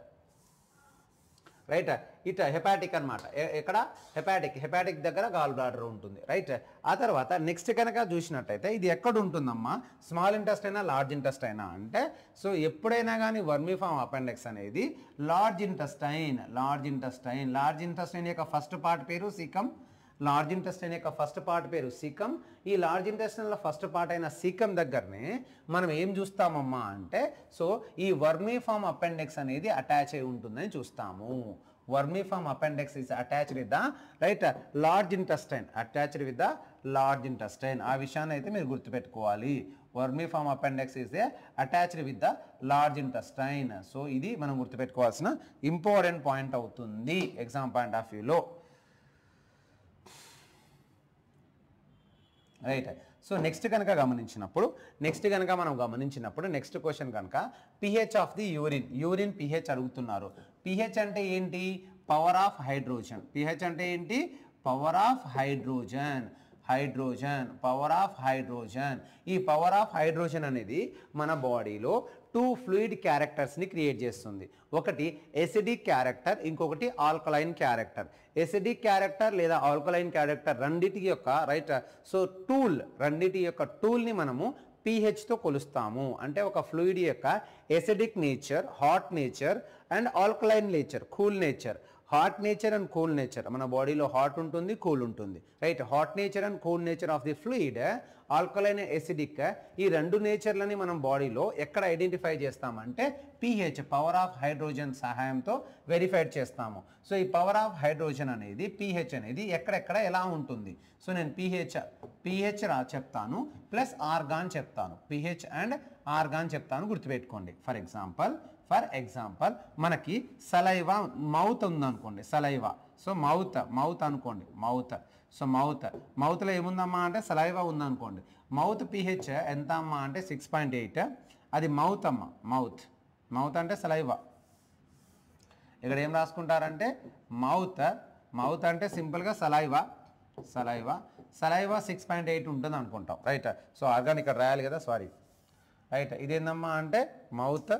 రైట్ ఇట హెపాటిక్ అనమాట ఎక్కడ హెపాటిక్ హెపాటిక్ దగ్గర గాల్ బ్లాడర్ ఉంటుంది రైట్ ఆ తర్వాత నెక్స్ట్ కనుక చూసినట్టయితే ఇది ఎక్కడ ఉంటుందమ్మా స్మాల్ ఇంటెస్ట్ అయినా లార్జ్ ఇంటెస్ట్ అయినా అంటే సో ఎప్పుడైనా కానీ వర్మీఫామ్ అపెండెక్స్ అనేది large intestine large intestine large intestine యొక్క ఫస్ట్ పార్ట్ పేరు సీకం లార్జ్ ఇంటెస్టైన్ యొక్క ఫస్ట్ పార్ట్ పేరు సీకం ఈ లార్జ్ ఇంటెస్టైన్లో ఫస్ట్ పార్ట్ అయిన సీకం దగ్గరనే మనం ఏం చూస్తామమ్మా అంటే సో ఈ వర్మీఫామ్ అపెండెక్స్ అనేది అటాచ్ అయి ఉంటుందని చూస్తాము vermiform appendix is attached with the right large intestine attached with the large intestine ఆ విషయాన్ని అయితే మీరు గుర్తుపెట్టుకోవాలి vermiform appendix is a attached with the large intestine so ఇది మనం గుర్తుపెట్టుకోవాల్సిన ఇంపార్టెంట్ పాయింట్ అవుతుంది ఎగ్జామ్ పాయింట్ ఆఫ్ వ్యూలో రైట్ సో నెక్స్ట్ కనుక గమనించినప్పుడు నెక్స్ట్ కనుక మనం గమనించినప్పుడు నెక్స్ట్ క్వశ్చన్ కనుక pH of the urine urine pH అడుగుతున్నారు పిహెచ్ అంటే ఏంటి పవర్ ఆఫ్ హైడ్రోజన్ పిహెచ్ అంటే ఏంటి power of hydrogen hydrogen power of hydrogen ఈ పవర్ ఆఫ్ హైడ్రోజన్ అనేది మన బాడీలో టూ ఫ్లూయిడ్ క్యారెక్టర్స్ని క్రియేట్ చేస్తుంది ఒకటి ఎసిడిక్ క్యారెక్టర్ ఇంకొకటి ఆల్కలైన్ క్యారెక్టర్ ఎసిడిక్ క్యారెక్టర్ లేదా ఆల్కలైన్ క్యారెక్టర్ రెండిటి యొక్క రైట్ సో టూల్ రెండిటి యొక్క టూల్ని మనము పీహెచ్తో కొలుస్తాము అంటే ఒక ఫ్లూయిడ్ యొక్క acidic nature hot nature and alkaline nature cool nature hot nature and cool nature మన బాడీలో హాట్ ఉంటుంది కూల్ ఉంటుంది right hot nature and cool nature of the fluid alkaline acidic ఈ రెండు నేచర్లని మనం బాడీలో ఎక్కడ ఐడెంటిఫై చేస్తామంటే పీహెచ్ పవర్ ఆఫ్ హైడ్రోజన్ సహాయంతో వెరిఫైడ్ చేస్తాము సో ఈ పవర్ ఆఫ్ హైడ్రోజన్ అనేది పీహెచ్ అనేది ఎక్కడెక్కడ ఎలా ఉంటుంది సో నేను పీహెచ్ పీహెచ్ రా చెప్తాను ప్లస్ ఆర్గాన్ చెప్తాను పీహెచ్ అండ్ ఆర్గాన్ చెప్తాను గుర్తుపెట్టుకోండి ఫర్ ఎగ్జాంపుల్ ఫర్ ఎగ్జాంపుల్ మనకి సలైవా మౌత్ ఉందనుకోండి సలైవా సో మౌత్ మౌత్ అనుకోండి మౌత్ సో మౌత్ మౌత్లో ఏముందమ్మా అంటే సలైవా ఉందనుకోండి మౌత్ పిహెచ్ ఎంత అమ్మా అంటే సిక్స్ పాయింట్ ఎయిట్ అది మౌత్ అమ్మ మౌత్ మౌత్ అంటే సలైవా ఇక్కడ ఏం రాసుకుంటారంటే మౌత్ మౌత్ అంటే సింపుల్గా saliva saliva saliva six point eight ఉంటుంది అనుకుంటాం రైట్ సో ఆర్గాన్ ఇక్కడ రాయాలి కదా సారీ రైట్ ఇదేందమ్మా అంటే మౌత్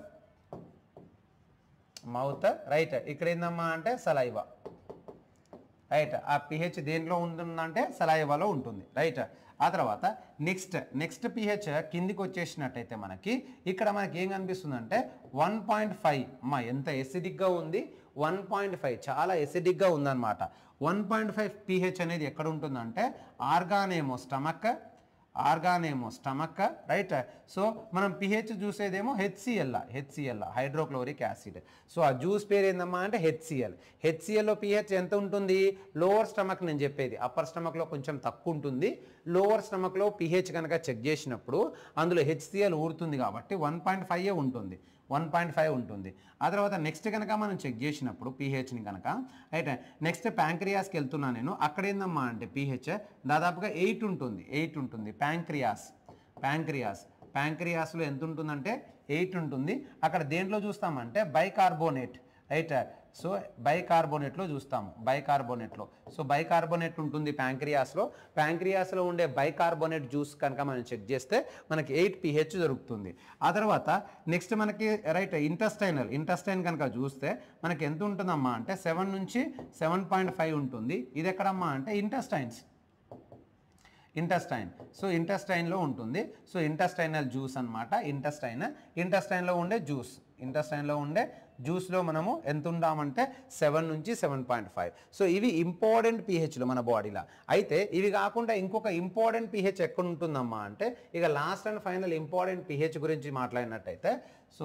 మౌత్ రైట్ ఇక్కడ ఏందమ్మా అంటే సలైవా రైట్ ఆ పిహెచ్ దేంట్లో ఉంటుందంటే సలైవాలో ఉంటుంది రైట్ ఆ తర్వాత నెక్స్ట్ నెక్స్ట్ పిహెచ్ కిందికి వచ్చేసినట్టయితే మనకి ఇక్కడ మనకి ఏం కనిపిస్తుందంటే వన్ పాయింట్ ఫైవ్ మా ఎంత ఎసిడిక్గా ఉంది వన్ పాయింట్ ఫైవ్ చాలా ఎసిడిక్గా ఉందన్నమాట వన్ పాయింట్ ఫైవ్ పిహెచ్ అనేది ఎక్కడ ఉంటుందంటే ఆర్గానేమో స్టమక్ ఆర్గానేమో స్టమక్ రైట్ సో మనం పిహెచ్ చూసేదేమో HCl HCl hydrochloric acid so ఆ జ్యూస్ పేరు ఏందమ్మా అంటే హెచ్సిఎల్ హెచ్సిఎల్లో పిహెచ్ ఎంత ఉంటుంది లోవర్ స్టమక్ నేను చెప్పేది అప్పర్ స్టమక్లో కొంచెం తక్కువ ఉంటుంది లోవర్ స్టమక్లో పిహెచ్ కనుక చెక్ చేసినప్పుడు అందులో హెచ్సిఎల్ ఊరుతుంది కాబట్టి వన్ పాయింట్ ఫైవ్ ఉంటుంది వన్ పాయింట్ ఫైవ్ ఉంటుంది ఆ తర్వాత నెక్స్ట్ కనుక మనం చెక్ చేసినప్పుడు పీహెచ్ని కనుక రైట్ నెక్స్ట్ ప్యాంక్రియాస్కి వెళ్తున్నా నేను అక్కడ ఏందమ్మా అంటే పీహెచ్ దాదాపుగా ఎయిట్ ఉంటుంది ఎయిట్ ఉంటుంది ప్యాంక్రియాస్ ప్యాంక్రియాస్ ప్యాంక్రియాస్లో ఎంత ఉంటుందంటే ఎయిట్ ఉంటుంది అక్కడ దేంట్లో చూస్తామంటే బైకార్బోనేట్ రైట్ సో బైకార్బోనేట్లో చూస్తాము బైకార్బోనేట్లో సో బైకార్బోనేట్ ఉంటుంది ప్యాంక్రియాస్లో ప్యాంక్రియాస్లో ఉండే బైకార్బోనేట్ జ్యూస్ కనుక మనం చెక్ చేస్తే మనకి ఎయిట్ పిహెచ్ దొరుకుతుంది ఆ తర్వాత నెక్స్ట్ మనకి రైట్ ఇంటస్టైనల్ ఇంటస్టైన్ కనుక చూస్తే మనకి ఎంత ఉంటుందమ్మా అంటే సెవెన్ నుంచి సెవెన్ పాయింట్ ఫైవ్ ఉంటుంది ఇది ఎక్కడమ్మా అంటే ఇంటస్టైన్స్ ఇంటస్టైన్ సో ఇంటస్టైన్లో ఉంటుంది సో ఇంటస్టైనల్ జ్యూస్ అనమాట ఇంటస్టైన్ ఇంటస్టైన్లో ఉండే జ్యూస్ ఇంటస్టైన్లో ఉండే జ్యూస్లో మనము ఎంత ఉండామంటే సెవెన్ నుంచి సెవెన్ పాయింట్ ఫైవ్ సో ఇవి ఇంపార్టెంట్ పిహెచ్లు మన బాడీలో అయితే ఇవి కాకుండా ఇంకొక ఇంపార్టెంట్ పిహెచ్ ఎక్కడ ఉంటుందమ్మా అంటే ఇక last and final important pH గురించి మాట్లాడినట్టయితే సో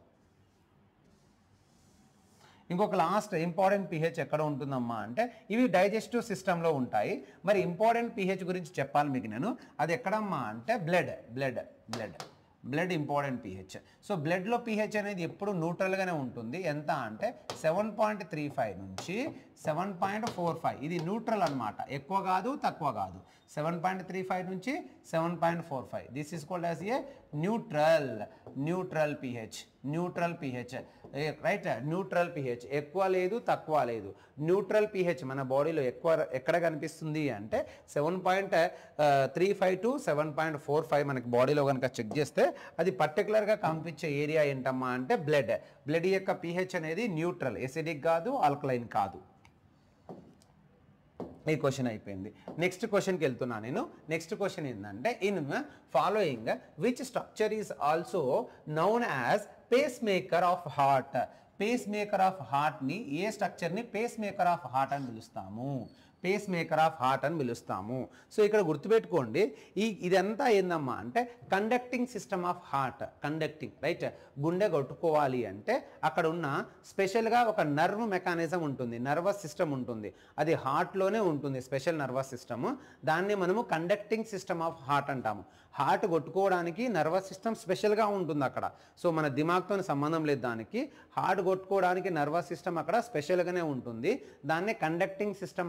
ఇంకొక లాస్ట్ ఇంపార్టెంట్ పిహెచ్ ఎక్కడ ఉంటుందమ్మా అంటే ఇవి డైజెస్టివ్ సిస్టంలో ఉంటాయి మరి ఇంపార్టెంట్ పిహెచ్ గురించి చెప్పాలి మీకు నేను అది ఎక్కడమ్మా అంటే blood blood blood blood important pH so బ్లడ్లో పిహెచ్ అనేది ఎప్పుడు న్యూట్రల్గానే ఉంటుంది ఎంత అంటే సెవెన్ పాయింట్ త్రీ ఫైవ్ నుంచి సెవెన్ పాయింట్ ఫోర్ ఫైవ్ ఇది న్యూట్రల్ అనమాట ఎక్కువ కాదు తక్కువ కాదు సెవెన్ పాయింట్ త్రీ ఫైవ్ నుంచి seven point four five this is called as a neutral neutral pH neutral pH right neutral pH ఎక్కువ లేదు తక్కువ లేదు న్యూట్రల్ పిహెచ్ మన బాడీలో ఎక్కువ ఎక్కడ కనిపిస్తుంది అంటే seven point three five to seven point four five మనకి బాడీలో కనుక చెక్ చేస్తే అది పర్టికులర్గా కనిపించే ఏరియా ఏంటమ్మా అంటే బ్లడ్ బ్లడ్ యొక్క పిహెచ్ అనేది న్యూట్రల్ ఎసిడిక్ కాదు ఆల్కలైన్ కాదు ఈ క్వశ్చన్ అయిపోయింది నెక్స్ట్ క్వశ్చన్కి వెళ్తున్నా నేను నెక్స్ట్ క్వశ్చన్ ఏంటంటే in following which structure is also known as pacemaker of heart pacemaker of హార్ట్ని ఏ స్ట్రక్చర్ని పేస్ మేకర్ ఆఫ్ హార్ట్ అని పిలుస్తాము పేస్ మేకర్ ఆఫ్ హార్ట్ అని పిలుస్తాము సో ఇక్కడ గుర్తుపెట్టుకోండి ఈ ఇదంతా ఏందమ్మా అంటే conducting system of heart conducting right గుండె కొట్టుకోవాలి అంటే అక్కడ ఉన్న స్పెషల్గా ఒక నర్వ్ మెకానిజం ఉంటుంది నర్వస్ సిస్టమ్ ఉంటుంది అది హార్ట్లోనే ఉంటుంది స్పెషల్ నర్వస్ సిస్టమ్ దాన్ని మనము కండక్టింగ్ సిస్టమ్ ఆఫ్ హార్ట్ అంటాము హార్ట్ కొట్టుకోవడానికి నర్వస్ సిస్టమ్ స్పెషల్గా ఉంటుంది అక్కడ సో మన దిమాగ్తో సంబంధం లేదు దానికి హార్ట్ కొట్టుకోవడానికి నర్వస్ సిస్టమ్ అక్కడ స్పెషల్గానే ఉంటుంది దాన్ని conducting system of heart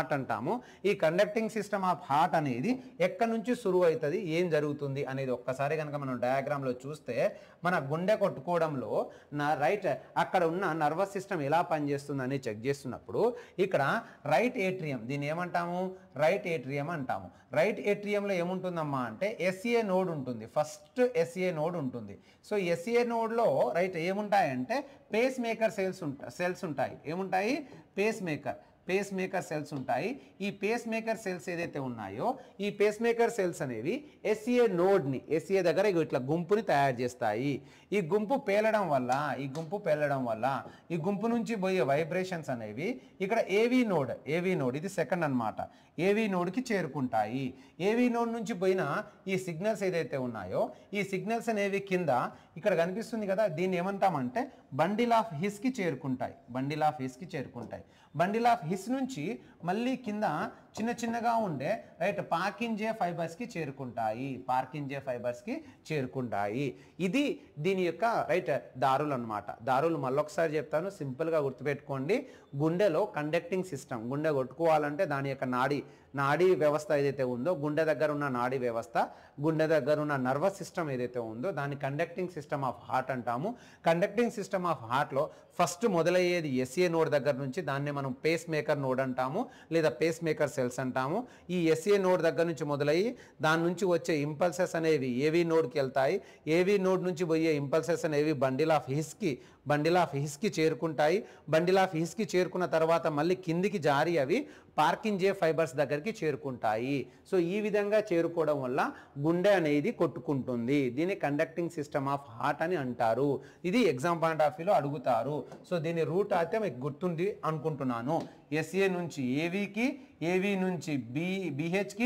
heart అంటాము ఈ కండక్టింగ్ సిస్టమ్ ఆఫ్ హార్ట్ అనేది ఎక్కడి నుంచి సురువు అవుతుంది ఏం జరుగుతుంది అనేది ఒక్కసారి కనుక మనం డయాగ్రామ్లో చూస్తే మన గుండె కొట్టుకోవడంలో నా రైట్ అక్కడ ఉన్న నర్వస్ సిస్టమ్ ఎలా పనిచేస్తుంది అని చెక్ చేస్తున్నప్పుడు ఇక్కడ రైట్ ఏట్రియం దీన్ని ఏమంటాము రైట్ ఏట్రియం అంటాము రైట్ ఏట్రియంలో ఏముంటుందమ్మా అంటే ఎస్ఏ నోడ్ ఉంటుంది ఫస్ట్ ఎస్ఏ నోడ్ ఉంటుంది సో ఎస్ఏ నోడ్లో రైట్ ఏముంటాయంటే పేస్ మేకర్ సెల్స్ ఉంటాయి సెల్స్ ఉంటాయి ఏముంటాయి pacemaker pacemaker cells ఉంటాయి ఈ పేస్ మేకర్ సెల్స్ ఏదైతే ఉన్నాయో ఈ పేస్ మేకర్ సెల్స్ అనేవి ఎస్ఏ నోడ్ని ఎస్ఏ దగ్గర ఇగో ఇట్లా గుంపుని తయారు చేస్తాయి ఈ గుంపు పేలడం వల్ల ఈ గుంపు పేలడం వల్ల ఈ గుంపు నుంచి పోయే వైబ్రేషన్స్ అనేవి ఇక్కడ ఏవి నోడ్ ఏవి నోడ్ ఇది సెకండ్ అన్నమాట ఏవి నోడ్కి చేరుకుంటాయి ఏవి నోడ్ నుంచి పోయిన ఈ సిగ్నల్స్ ఏదైతే ఉన్నాయో ఈ సిగ్నల్స్ అనేవి కింద ఇక్కడ కనిపిస్తుంది కదా దీన్ని ఏమంటామంటే బండిల్ ఆఫ్ హిస్కి చేరుకుంటాయి బండిల్ ఆఫ్ హిస్కి చేరుకుంటాయి బండిల్ ఆఫ్ హిస్ నుంచి మళ్ళీ కింద చిన్న చిన్నగా ఉండే రైట్ పార్కింజే ఫైబర్స్కి చేరుకుంటాయి పార్కింజే ఫైబర్స్కి చేరుకుంటాయి ఇది దీని యొక్క రైట్ దారులు అనమాట దారులు మళ్ళొకసారి చెప్తాను సింపుల్గా గుర్తుపెట్టుకోండి గుండెలో కండక్టింగ్ సిస్టమ్ గుండె కొట్టుకోవాలంటే దాని యొక్క నాడి నాడీ వ్యవస్థ ఏదైతే ఉందో గుండె దగ్గర ఉన్న నాడీ వ్యవస్థ గుండె దగ్గర ఉన్న నర్వస్ సిస్టమ్ ఏదైతే ఉందో దాన్ని కండక్టింగ్ సిస్టమ్ ఆఫ్ హార్ట్ అంటాము కండక్టింగ్ సిస్టమ్ ఆఫ్ హార్ట్లో ఫస్ట్ మొదలయ్యేది ఎస్ఏ నోడ్ దగ్గర నుంచి దాన్ని మనం పేస్ మేకర్ నోడ్ అంటాము లేదా పేస్ మేకర్ సెల్స్ అంటాము ఈ ఎస్ఏ నోడ్ దగ్గర నుంచి మొదలయ్యి దాని నుంచి వచ్చే ఇంపల్సెస్ అనేవి ఏవి నోడ్కి వెళ్తాయి ఏవి నోడ్ నుంచి పోయే ఇంపల్సెస్ అనేవి బండిల్ ఆఫ్ హిస్కి బండిల్ ఆఫ్ హిస్కి చేరుకుంటాయి బండిల్ ఆఫ్ హిస్కి చేరుకున్న తర్వాత మళ్ళీ కిందికి జారి అవి పార్కింజే ఫైబర్స్ దగ్గరికి చేరుకుంటాయి సో ఈ విధంగా చేరుకోవడం వల్ల గుండె అనేది కొట్టుకుంటుంది దీన్ని కండక్టింగ్ సిస్టమ్ ఆఫ్ హార్ట్ అని అంటారు ఇది ఎగ్జామ్ పాయింట్ ఆఫ్ వ్యూలో అడుగుతారు సో దీని రూట్ అయితే మీకు గుర్తుంది అనుకుంటున్నాను ఎస్ఏ నుంచి ఏవికి ఏవి నుంచి బి బిహెచ్కి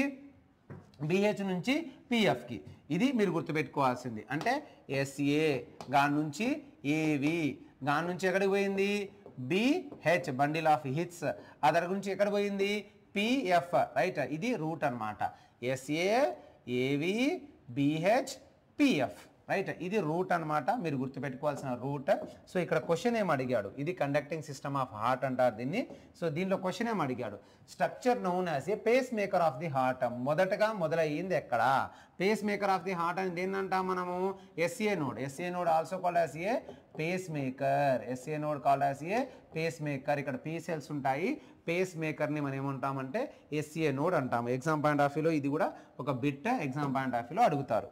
బిహెచ్ నుంచి పిఎఫ్కి ఇది మీరు గుర్తుపెట్టుకోవాల్సింది అంటే ఎస్ఏ గాని నుంచి ఏవి గాని నుంచి ఎక్కడికి పోయింది బిహెచ్ బండిల్ ఆఫ్ హిట్స్ ఆ దగ్గర నుంచి ఎక్కడ పోయింది పిఎఫ్ రైట్ ఇది రూట్ అన్నమాట SA AV BH PF right ఇది రూట్ అన్నమాట మీరు గుర్తుపెట్టుకోవాల్సిన రూట్ సో ఇక్కడ క్వశ్చన్ ఏం అడిగాడు ఇది కండక్టింగ్ సిస్టమ్ ఆఫ్ హార్ట్ అంటారు దీన్ని సో దీనిలో క్వశ్చన్ ఏం అడిగాడు structure known as a pacemaker of the heart మొదటగా మొదలయ్యింది ఎక్కడ pacemaker of the heart అని దేన్ని అంటాం మనము SA node SA node also called as a pacemaker SA node called as a pacemaker ఇక్కడ P cells ఉంటాయి పేస్ మేకర్ని మనం ఏమంటామంటే ఎస్ఏ నోడ్ అంటాము ఎగ్జామ్ పాయింట్ ఆఫ్ వ్యూలో ఇది కూడా ఒక బిట్ ఎగ్జామ్ పాయింట్ ఆఫ్ వ్యూలో అడుగుతారు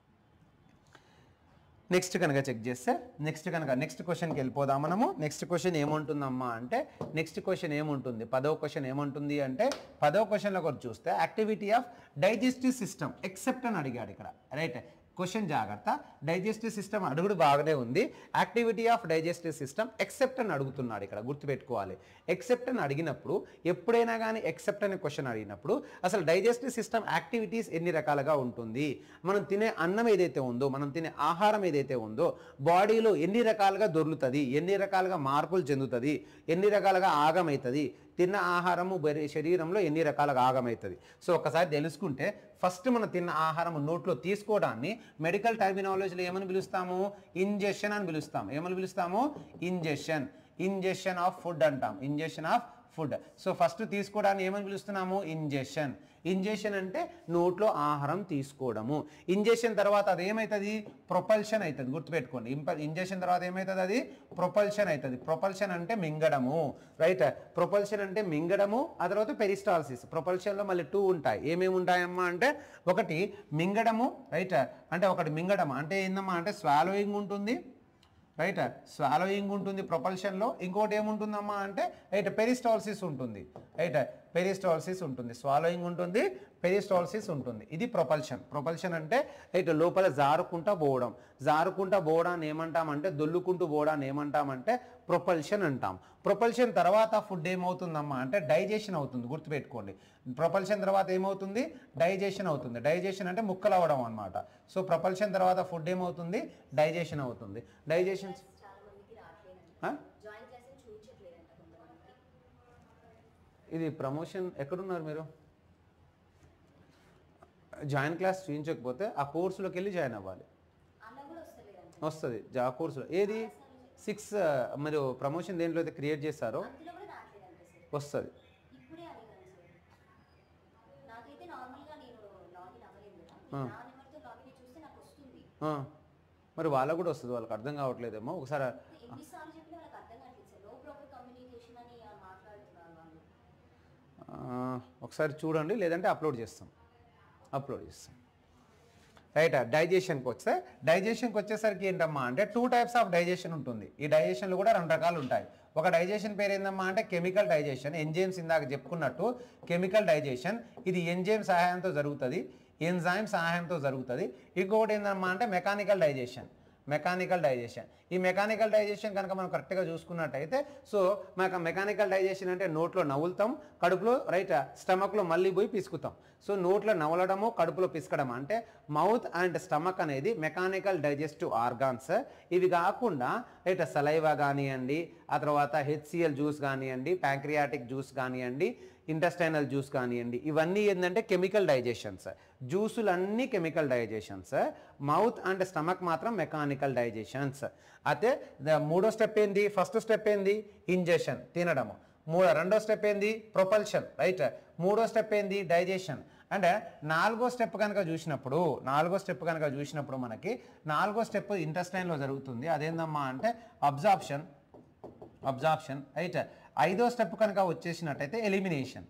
నెక్స్ట్ కనుక చెక్ చేస్తే నెక్స్ట్ కనుక నెక్స్ట్ క్వశ్చన్కి వెళ్ళిపోదాం మనము నెక్స్ట్ క్వశ్చన్ ఏముంటుందమ్మా అంటే నెక్స్ట్ క్వశ్చన్ ఏముంటుంది పదవ క్వశ్చన్ ఏముంటుంది అంటే పదవ క్వశ్చన్లో కూడా చూస్తే activity of digestive system except అని అడిగాడు ఇక్కడ రైట్ క్వశ్చన్ జాగ్రత్త డైజెస్టివ్ సిస్టమ్ అడుగుడు బాగానే ఉంది activity of digestive system except అని అడుగుతున్నాడు ఇక్కడ గుర్తుపెట్టుకోవాలి ఎక్సెప్ట్ అని అడిగినప్పుడు ఎప్పుడైనా కానీ ఎక్సెప్ట్ అనే క్వశ్చన్ అడిగినప్పుడు అసలు డైజెస్టివ్ సిస్టమ్ యాక్టివిటీస్ ఎన్ని రకాలుగా ఉంటుంది మనం తినే అన్నం ఏదైతే ఉందో మనం తినే ఆహారం ఏదైతే ఉందో బాడీలో ఎన్ని రకాలుగా దొర్లుతుంది ఎన్ని రకాలుగా మార్పులు చెందుతుంది ఎన్ని రకాలుగా ఆగమవుతుంది తిన్న ఆహారము బరి శరీరంలో ఎన్ని రకాలుగా ఆగమవుతుంది సో ఒకసారి తెలుసుకుంటే ఫస్ట్ మనం తిన్న ఆహారం నోట్లో తీసుకోవడాన్ని మెడికల్ టర్మినాలజీలో ఏమని పిలుస్తాము ఇంజెక్షన్ అని పిలుస్తాం ఏమని పిలుస్తాము ఇంజెక్షన్ ఇంజెక్షన్ ఆఫ్ ఫుడ్ అంటాం injection of food so first తీసుకోవడాన్ని ఏమని పిలుస్తున్నాము ఇంజెక్షన్ ఇంజెక్షన్ అంటే నోట్లో ఆహారం తీసుకోవడము ఇంజెక్షన్ తర్వాత అది ఏమవుతుంది ప్రొపల్షన్ అవుతుంది గుర్తుపెట్టుకోండి ఇంప ఇంజెక్షన్ తర్వాత ఏమవుతుంది అది ప్రొపల్షన్ అవుతుంది ప్రొపల్షన్ అంటే మింగడము రైట్ ప్రొపల్షన్ అంటే మింగడము ఆ తర్వాత పెరిస్టాల్సిస్ ప్రొపల్షన్లో మళ్ళీ టూ ఉంటాయి ఏమేమి ఉంటాయమ్మా అంటే ఒకటి మింగడము రైట్ అంటే ఒకటి మింగడం అంటే ఏందమ్మా అంటే స్వాలోయింగ్ ఉంటుంది రైట్ స్వాలోయింగ్ ఉంటుంది ప్రొపల్షన్లో ఇంకోటి ఏముంటుందమ్మా అంటే రైట్ పెరిస్టాల్సిస్ ఉంటుంది రైట్ పెరిస్టాల్సిస్ ఉంటుంది స్వాలోయింగ్ ఉంటుంది పెరిస్టాల్సిస్ ఉంటుంది ఇది ప్రొపల్షన్ ప్రొపల్షన్ అంటే రైట్ లోపల జారుకుంటా పోవడం జారుకుంటా పోవడాన్ని ఏమంటామంటే దొల్లుకుంటూ పోవడాన్ని ఏమంటామంటే ప్రొపల్షన్ అంటాం ప్రొపల్షన్ తర్వాత ఫుడ్ ఏమవుతుందమ్మా అంటే డైజెషన్ అవుతుంది గుర్తుపెట్టుకోండి ప్రొపల్షన్ తర్వాత ఏమవుతుంది డైజెషన్ అవుతుంది డైజెషన్ అంటే ముక్కలు అవ్వడం అనమాట సో ప్రొపల్షన్ తర్వాత ఫుడ్ ఏమవుతుంది డైజెషన్ అవుతుంది డైజెషన్ చాలా మందికి రావట్లేదంట జాయిన్ క్లాసెస్ చూపించట్లేదంట కొంతమందికి ఇది ప్రమోషన్ ఎక్కడున్నారు మీరు జాయిన్ క్లాస్ చూపించకపోతే ఆ కోర్సులోకి వెళ్ళి జాయిన్ అవ్వాలి అన్న కూడా వస్తలేదంట వస్తుంది ఆ కోర్సులో ఏది సిక్స్ మీరు ప్రమోషన్ దేంట్లో అయితే క్రియేట్ చేస్తారో అందులో కూడా రావట్లేదంట సార్ వస్తుంది ఇప్పుడే అడిగాను నా నెంబర్తో లాగిన్ అయ్యి చూస్తే నాకు వస్తుంది ఆ, మరి వాళ్ళకు కూడా వస్తుంది వాళ్ళకి అర్థం కావట్లేదేమో ఒకసారి ఎన్నిసార్లు చెప్పినా వాళ్ళకి అర్థం కావట్లేదు సార్ నో ప్రాపర్ కమ్యూనికేషన్ అని ఆ మాట్లాడుతున్నారు వాళ్ళు ఆ, ఒకసారి చూడండి లేదంటే అప్లోడ్ చేస్తాం అప్లోడ్ చేస్తాం రైట్ డైజెషన్కి వస్తే డైజెషన్కి వచ్చేసరికి ఏంటమ్మా అంటే టూ టైప్స్ ఆఫ్ డైజెషన్ ఉంటుంది ఈ డైజెషన్లో కూడా రెండు రకాలు ఉంటాయి ఒక డైజెషన్ పేరు ఏందమ్మా అంటే కెమికల్ డైజెషన్ ఎంజైమ్స్ ఇందాక చెప్పుకున్నట్టు కెమికల్ డైజెషన్ ఇది ఎంజైమ్ సహాయంతో జరుగుతుంది ఎంజైమ్ సహాయంతో జరుగుతుంది ఇంకొకటి ఏందమ్మా అంటే మెకానికల్ డైజెషన్ మెకానికల్ డైజెషన్ ఈ మెకానికల్ డైజెషన్ కనుక మనం కరెక్ట్గా చూసుకున్నట్టయితే సో మనకు మెకానికల్ డైజెషన్ అంటే నోట్లో నవ్వులుతాం కడుపులో రైట్ స్టమక్లో మళ్ళీ పోయి పిసుకుతాం సో నోట్లో నవలడము కడుపులో పిసకడం అంటే మౌత్ అండ్ స్టమక్ అనేది మెకానికల్ డైజెస్టివ్ ఆర్గాన్స్ ఇవి కాకుండా రైట్ సలైవా కానివ్వండి ఆ తర్వాత హెచ్సిఎల్ జ్యూస్ కానివ్వండి ప్యాంక్రియాటిక్ జ్యూస్ కానివ్వండి ఇంటెస్టైనల్ జ్యూస్ కానివ్వండి ఇవన్నీ ఏంటంటే కెమికల్ డైజెషన్స్ జ్యూసులు అన్నీ chemical digestions mouth and stomach మాత్రం మెకానికల్ డైజెషన్స్ అయితే ద- మూడో స్టెప్ ఏంది ఫస్ట్ స్టెప్ ఏంది ఇంజెషన్ తినడము మూడో రెండో స్టెప్ ఏంది ప్రొపల్షన్ రైట్ మూడో స్టెప్ ఏంది డైజెషన్ అంటే నాలుగో స్టెప్ కనుక చూసినప్పుడు నాలుగో స్టెప్ కనుక చూసినప్పుడు మనకి నాలుగో స్టెప్ ఇంటెస్టైన్లో జరుగుతుంది అదేందమ్మా అంటే అబ్జార్ప్షన్ అబ్జార్ప్షన్ రైట్ ఐదో స్టెప్ కనుక వచ్చేసినట్టయితే ఎలిమినేషన్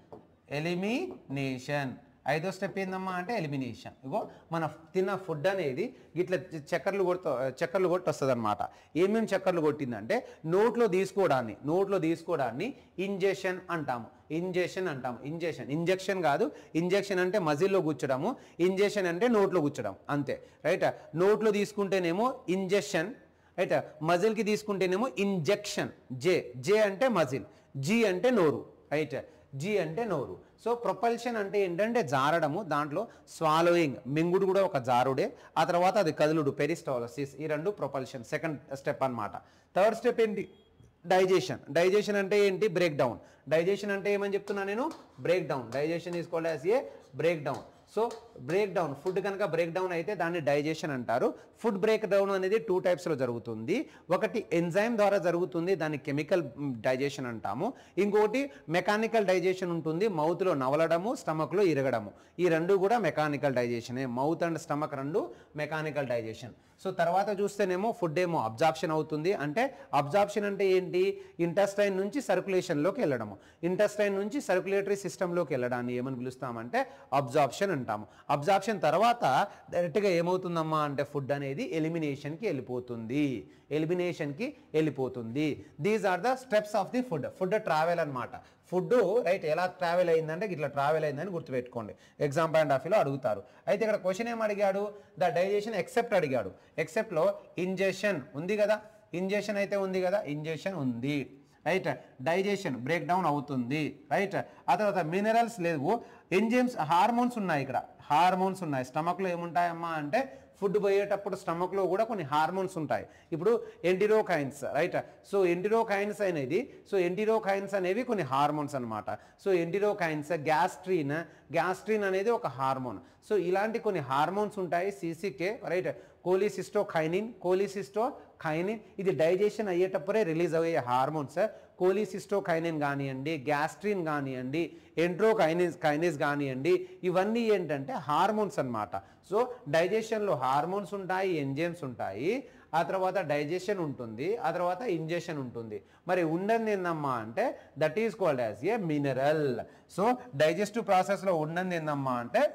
ఎలిమినేషన్ ఐదో స్టెప్ ఏందమ్మా అంటే ఎలిమినేషన్ ఇగో మన తిన్న ఫుడ్ అనేది ఇట్లా చక్కర్లు కొడుతూ చక్కర్లు కొట్టి వస్తుంది అనమాట ఏమేమి చక్కర్లు కొట్టిందంటే నోట్లో తీసుకోవడాన్ని నోట్లో తీసుకోవడాన్ని ఇంజెషన్ అంటాము ఇంజెషన్ అంటాము ఇంజెషన్ ఇంజెక్షన్ కాదు ఇంజెక్షన్ అంటే మజిల్లో కూర్చడము ఇంజెషన్ అంటే నోట్లో కూర్చడం అంతే రైట్ నోట్లో తీసుకుంటేనేమో ఇంజెషన్ రైట్ మజిల్కి తీసుకుంటేనేమో ఇంజెక్షన్ జే జే అంటే మజిల్ జీ అంటే నోరు రైట్ జీ అంటే నోరు సో ప్రొపల్షన్ అంటే ఏంటంటే జారడము దాంట్లో స్వాలోయింగ్ మింగుడు కూడా ఒక జారుడే ఆ తర్వాత అది కదులుడు పెరిస్టాలసిస్ ఈ రెండు ప్రొపల్షన్ సెకండ్ స్టెప్ అన్నమాట థర్డ్ స్టెప్ ఏంటి డైజెషన్ డైజెషన్ అంటే ఏంటి బ్రేక్ డౌన్ డైజెషన్ అంటే ఏమని చెప్తున్నా నేను break down digestion is called as a break down so break down food కనుక బ్రేక్ డౌన్ అయితే దాన్ని డైజెషన్ అంటారు ఫుడ్ బ్రేక్ డౌన్ అనేది టూ టైప్స్లో జరుగుతుంది ఒకటి ఎంజైమ్ ద్వారా జరుగుతుంది దాన్ని కెమికల్ డైజెషన్ అంటాము ఇంకొకటి మెకానికల్ డైజెషన్ ఉంటుంది మౌత్లో నవలడము స్టమక్లో ఇరగడము ఈ రెండు కూడా మెకానికల్ డైజెషనే మౌత్ అండ్ స్టమక్ రెండు మెకానికల్ డైజెషన్ సో తర్వాత చూస్తేనేమో ఫుడ్ ఏమో అబ్జార్ప్షన్ అవుతుంది అంటే అబ్జార్ప్షన్ అంటే ఏంటి ఇంటెస్టైన్ నుంచి సర్క్యులేషన్లోకి వెళ్ళడము ఇంటెస్టైన్ నుంచి సర్క్యులేటరీ సిస్టంలోకి వెళ్ళడాన్ని ఏమని పిలుస్తామంటే అబ్జార్ప్షన్ అంటాము అబ్జార్ప్షన్ తర్వాత డైరెక్ట్గా ఏమవుతుందమ్మా అంటే ఫుడ్ అనేది ఎలిమినేషన్కి వెళ్ళిపోతుంది ఎలిమినేషన్కి వెళ్ళిపోతుంది these are the steps of the food food travel అన్నమాట ఫుడ్ రైట్ ఎలా ట్రావెల్ అయిందంటే ఇట్లా ట్రావెల్ అయిందని గుర్తుపెట్టుకోండి ఎగ్జామ్ పాయింట్ ఆఫ్ వ్యూలో అడుగుతారు అయితే ఇక్కడ క్వశ్చన్ ఏం అడిగాడు ద డైజెషన్ ఎక్సెప్ట్ అడిగాడు ఎక్సెప్ట్లో ఇంజెషన్ ఉంది కదా ఇంజెషన్ అయితే ఉంది కదా ఇంజెషన్ ఉంది రైట్ డైజెషన్ బ్రేక్ డౌన్ అవుతుంది రైట్ ఆ తర్వాత మినరల్స్ లేవు ఎంజైమ్స్ హార్మోన్స్ ఉన్నాయి ఇక్కడ హార్మోన్స్ ఉన్నాయి స్టమక్లో ఏముంటాయమ్మా అంటే ఫుడ్ పోయేటప్పుడు స్టమక్లో కూడా కొన్ని హార్మోన్స్ ఉంటాయి ఇప్పుడు ఎంటిరోకైన్స్ రైట్ సో ఎంటిరోకైన్స్ అనేది సో ఎంటిరోకైన్స్ అనేవి కొన్ని హార్మోన్స్ అన్నమాట సో ఎంటిరోకైన్స్ గ్యాస్ట్రీన్ గ్యాస్ట్రీన్ అనేది ఒక హార్మోన్ సో ఇలాంటి కొన్ని హార్మోన్స్ ఉంటాయి సీసీకే రైట్ కోలిసిస్టోఖైనిన్ కోలిసిస్టోఖైనిన్ ఇది డైజెషన్ అయ్యేటప్పుడే రిలీజ్ అయ్యే హార్మోన్స్ కోలిసిస్టోఖైనిన్ కానివ్వండి గ్యాస్ట్రిన్ కానివ్వండి ఎంట్రోకైనిస్ కైనిస్ కానివ్వండి ఇవన్నీ ఏంటంటే హార్మోన్స్ అన్నమాట సో డైజెషన్లో హార్మోన్స్ ఉంటాయి ఎంజైమ్స్ ఉంటాయి ఆ తర్వాత డైజెషన్ ఉంటుంది ఆ తర్వాత ఇంజెషన్ ఉంటుంది మరి ఉండని ఏందమ్మా అంటే that is called as a mineral so digestive ప్రాసెస్లో ఉండని ఏందమ్మా అంటే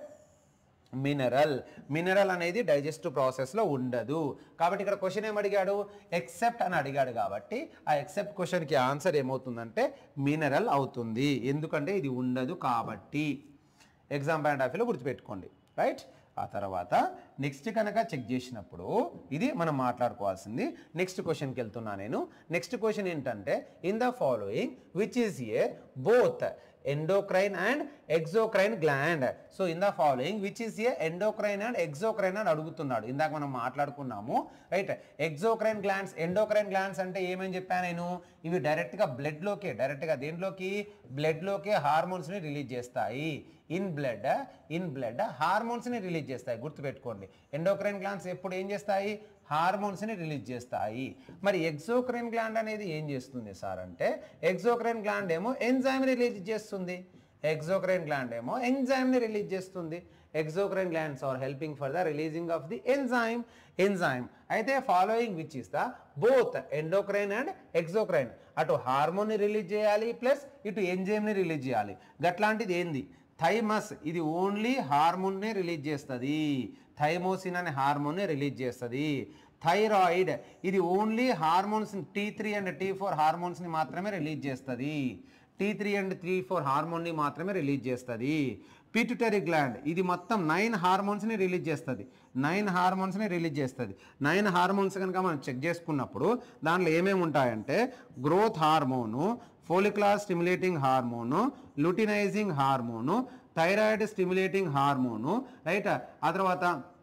మినరల్ మినరల్ అనేది డైజెస్టివ్ ప్రాసెస్లో ఉండదు కాబట్టి ఇక్కడ క్వశ్చన్ ఏం అడిగాడు ఎక్సెప్ట్ అని అడిగాడు కాబట్టి ఆ ఎక్సెప్ట్ క్వశ్చన్కి ఆన్సర్ ఏమవుతుందంటే మినరల్ అవుతుంది ఎందుకంటే ఇది ఉండదు కాబట్టి ఎగ్జామ్ పాయింట్ ఆఫ్ వ్యూలో గుర్తుపెట్టుకోండి రైట్ ఆ తర్వాత నెక్స్ట్ కనుక చెక్ చేసినప్పుడు ఇది మనం మాట్లాడుకోవాల్సింది నెక్స్ట్ క్వశ్చన్కి వెళ్తున్నా నేను నెక్స్ట్ క్వశ్చన్ ఏంటంటే in the following which is a both endocrine and exocrine gland so in the following which is a endocrine and exocrine అని అడుగుతున్నాడు ఇందాక మనం మాట్లాడుకున్నాము right exocrine glands endocrine glands అంటే ఏమని చెప్పాను నేను ఇవి డైరెక్ట్గా బ్లడ్లోకే డైరెక్ట్గా దేంట్లోకి బ్లడ్లోకే హార్మోన్స్ని రిలీజ్ చేస్తాయి ఇన్ బ్లడ్ ఇన్ బ్లడ్ హార్మోన్స్ని రిలీజ్ చేస్తాయి గుర్తుపెట్టుకోండి ఎండోక్రైన్ గ్లాండ్స్ ఎప్పుడు ఏం చేస్తాయి హార్మోన్స్ని రిలీజ్ చేస్తాయి మరి ఎగ్జోక్రైన్ గ్లాండ్ అనేది ఏం చేస్తుంది సార్ అంటే ఎగ్జోక్రైన్ గ్లాండ్ ఏమో ఎంజైమ్ రిలీజ్ చేస్తుంది ఎగ్జోక్రైన్ గ్లాండ్ ఏమో ఎంజైమ్ని రిలీజ్ చేస్తుంది exocrine glands are helping for the releasing of the enzyme enzyme అయితే following which is the both endocrine and exocrine అటు హార్మోన్ని రిలీజ్ చేయాలి ప్లస్ ఇటు ఎంజైమ్ని రిలీజ్ చేయాలి గట్లాంటిది ఏంది థైమస్ ఇది ఓన్లీ హార్మోన్నే రిలీజ్ చేస్తుంది థైమోసిన్ అనే హార్మోన్ని రిలీజ్ చేస్తుంది థైరాయిడ్ ఇది only hormones T three and T four హార్మోన్స్ని మాత్రమే రిలీజ్ చేస్తుంది T three and three four హార్మోన్ని మాత్రమే రిలీజ్ చేస్తుంది పిట్యుటరీ గ్లాండ్ ఇది మొత్తం నైన్ హార్మోన్స్ని రిలీజ్ చేస్తుంది నైన్ హార్మోన్స్ని రిలీజ్ చేస్తుంది నైన్ హార్మోన్స్ కనుక మనం చెక్ చేసుకున్నప్పుడు దాంట్లో ఏమేమి ఉంటాయంటే growth hormone follicular stimulating hormone luteinizing hormone thyroid stimulating hormone right ఆ తర్వాత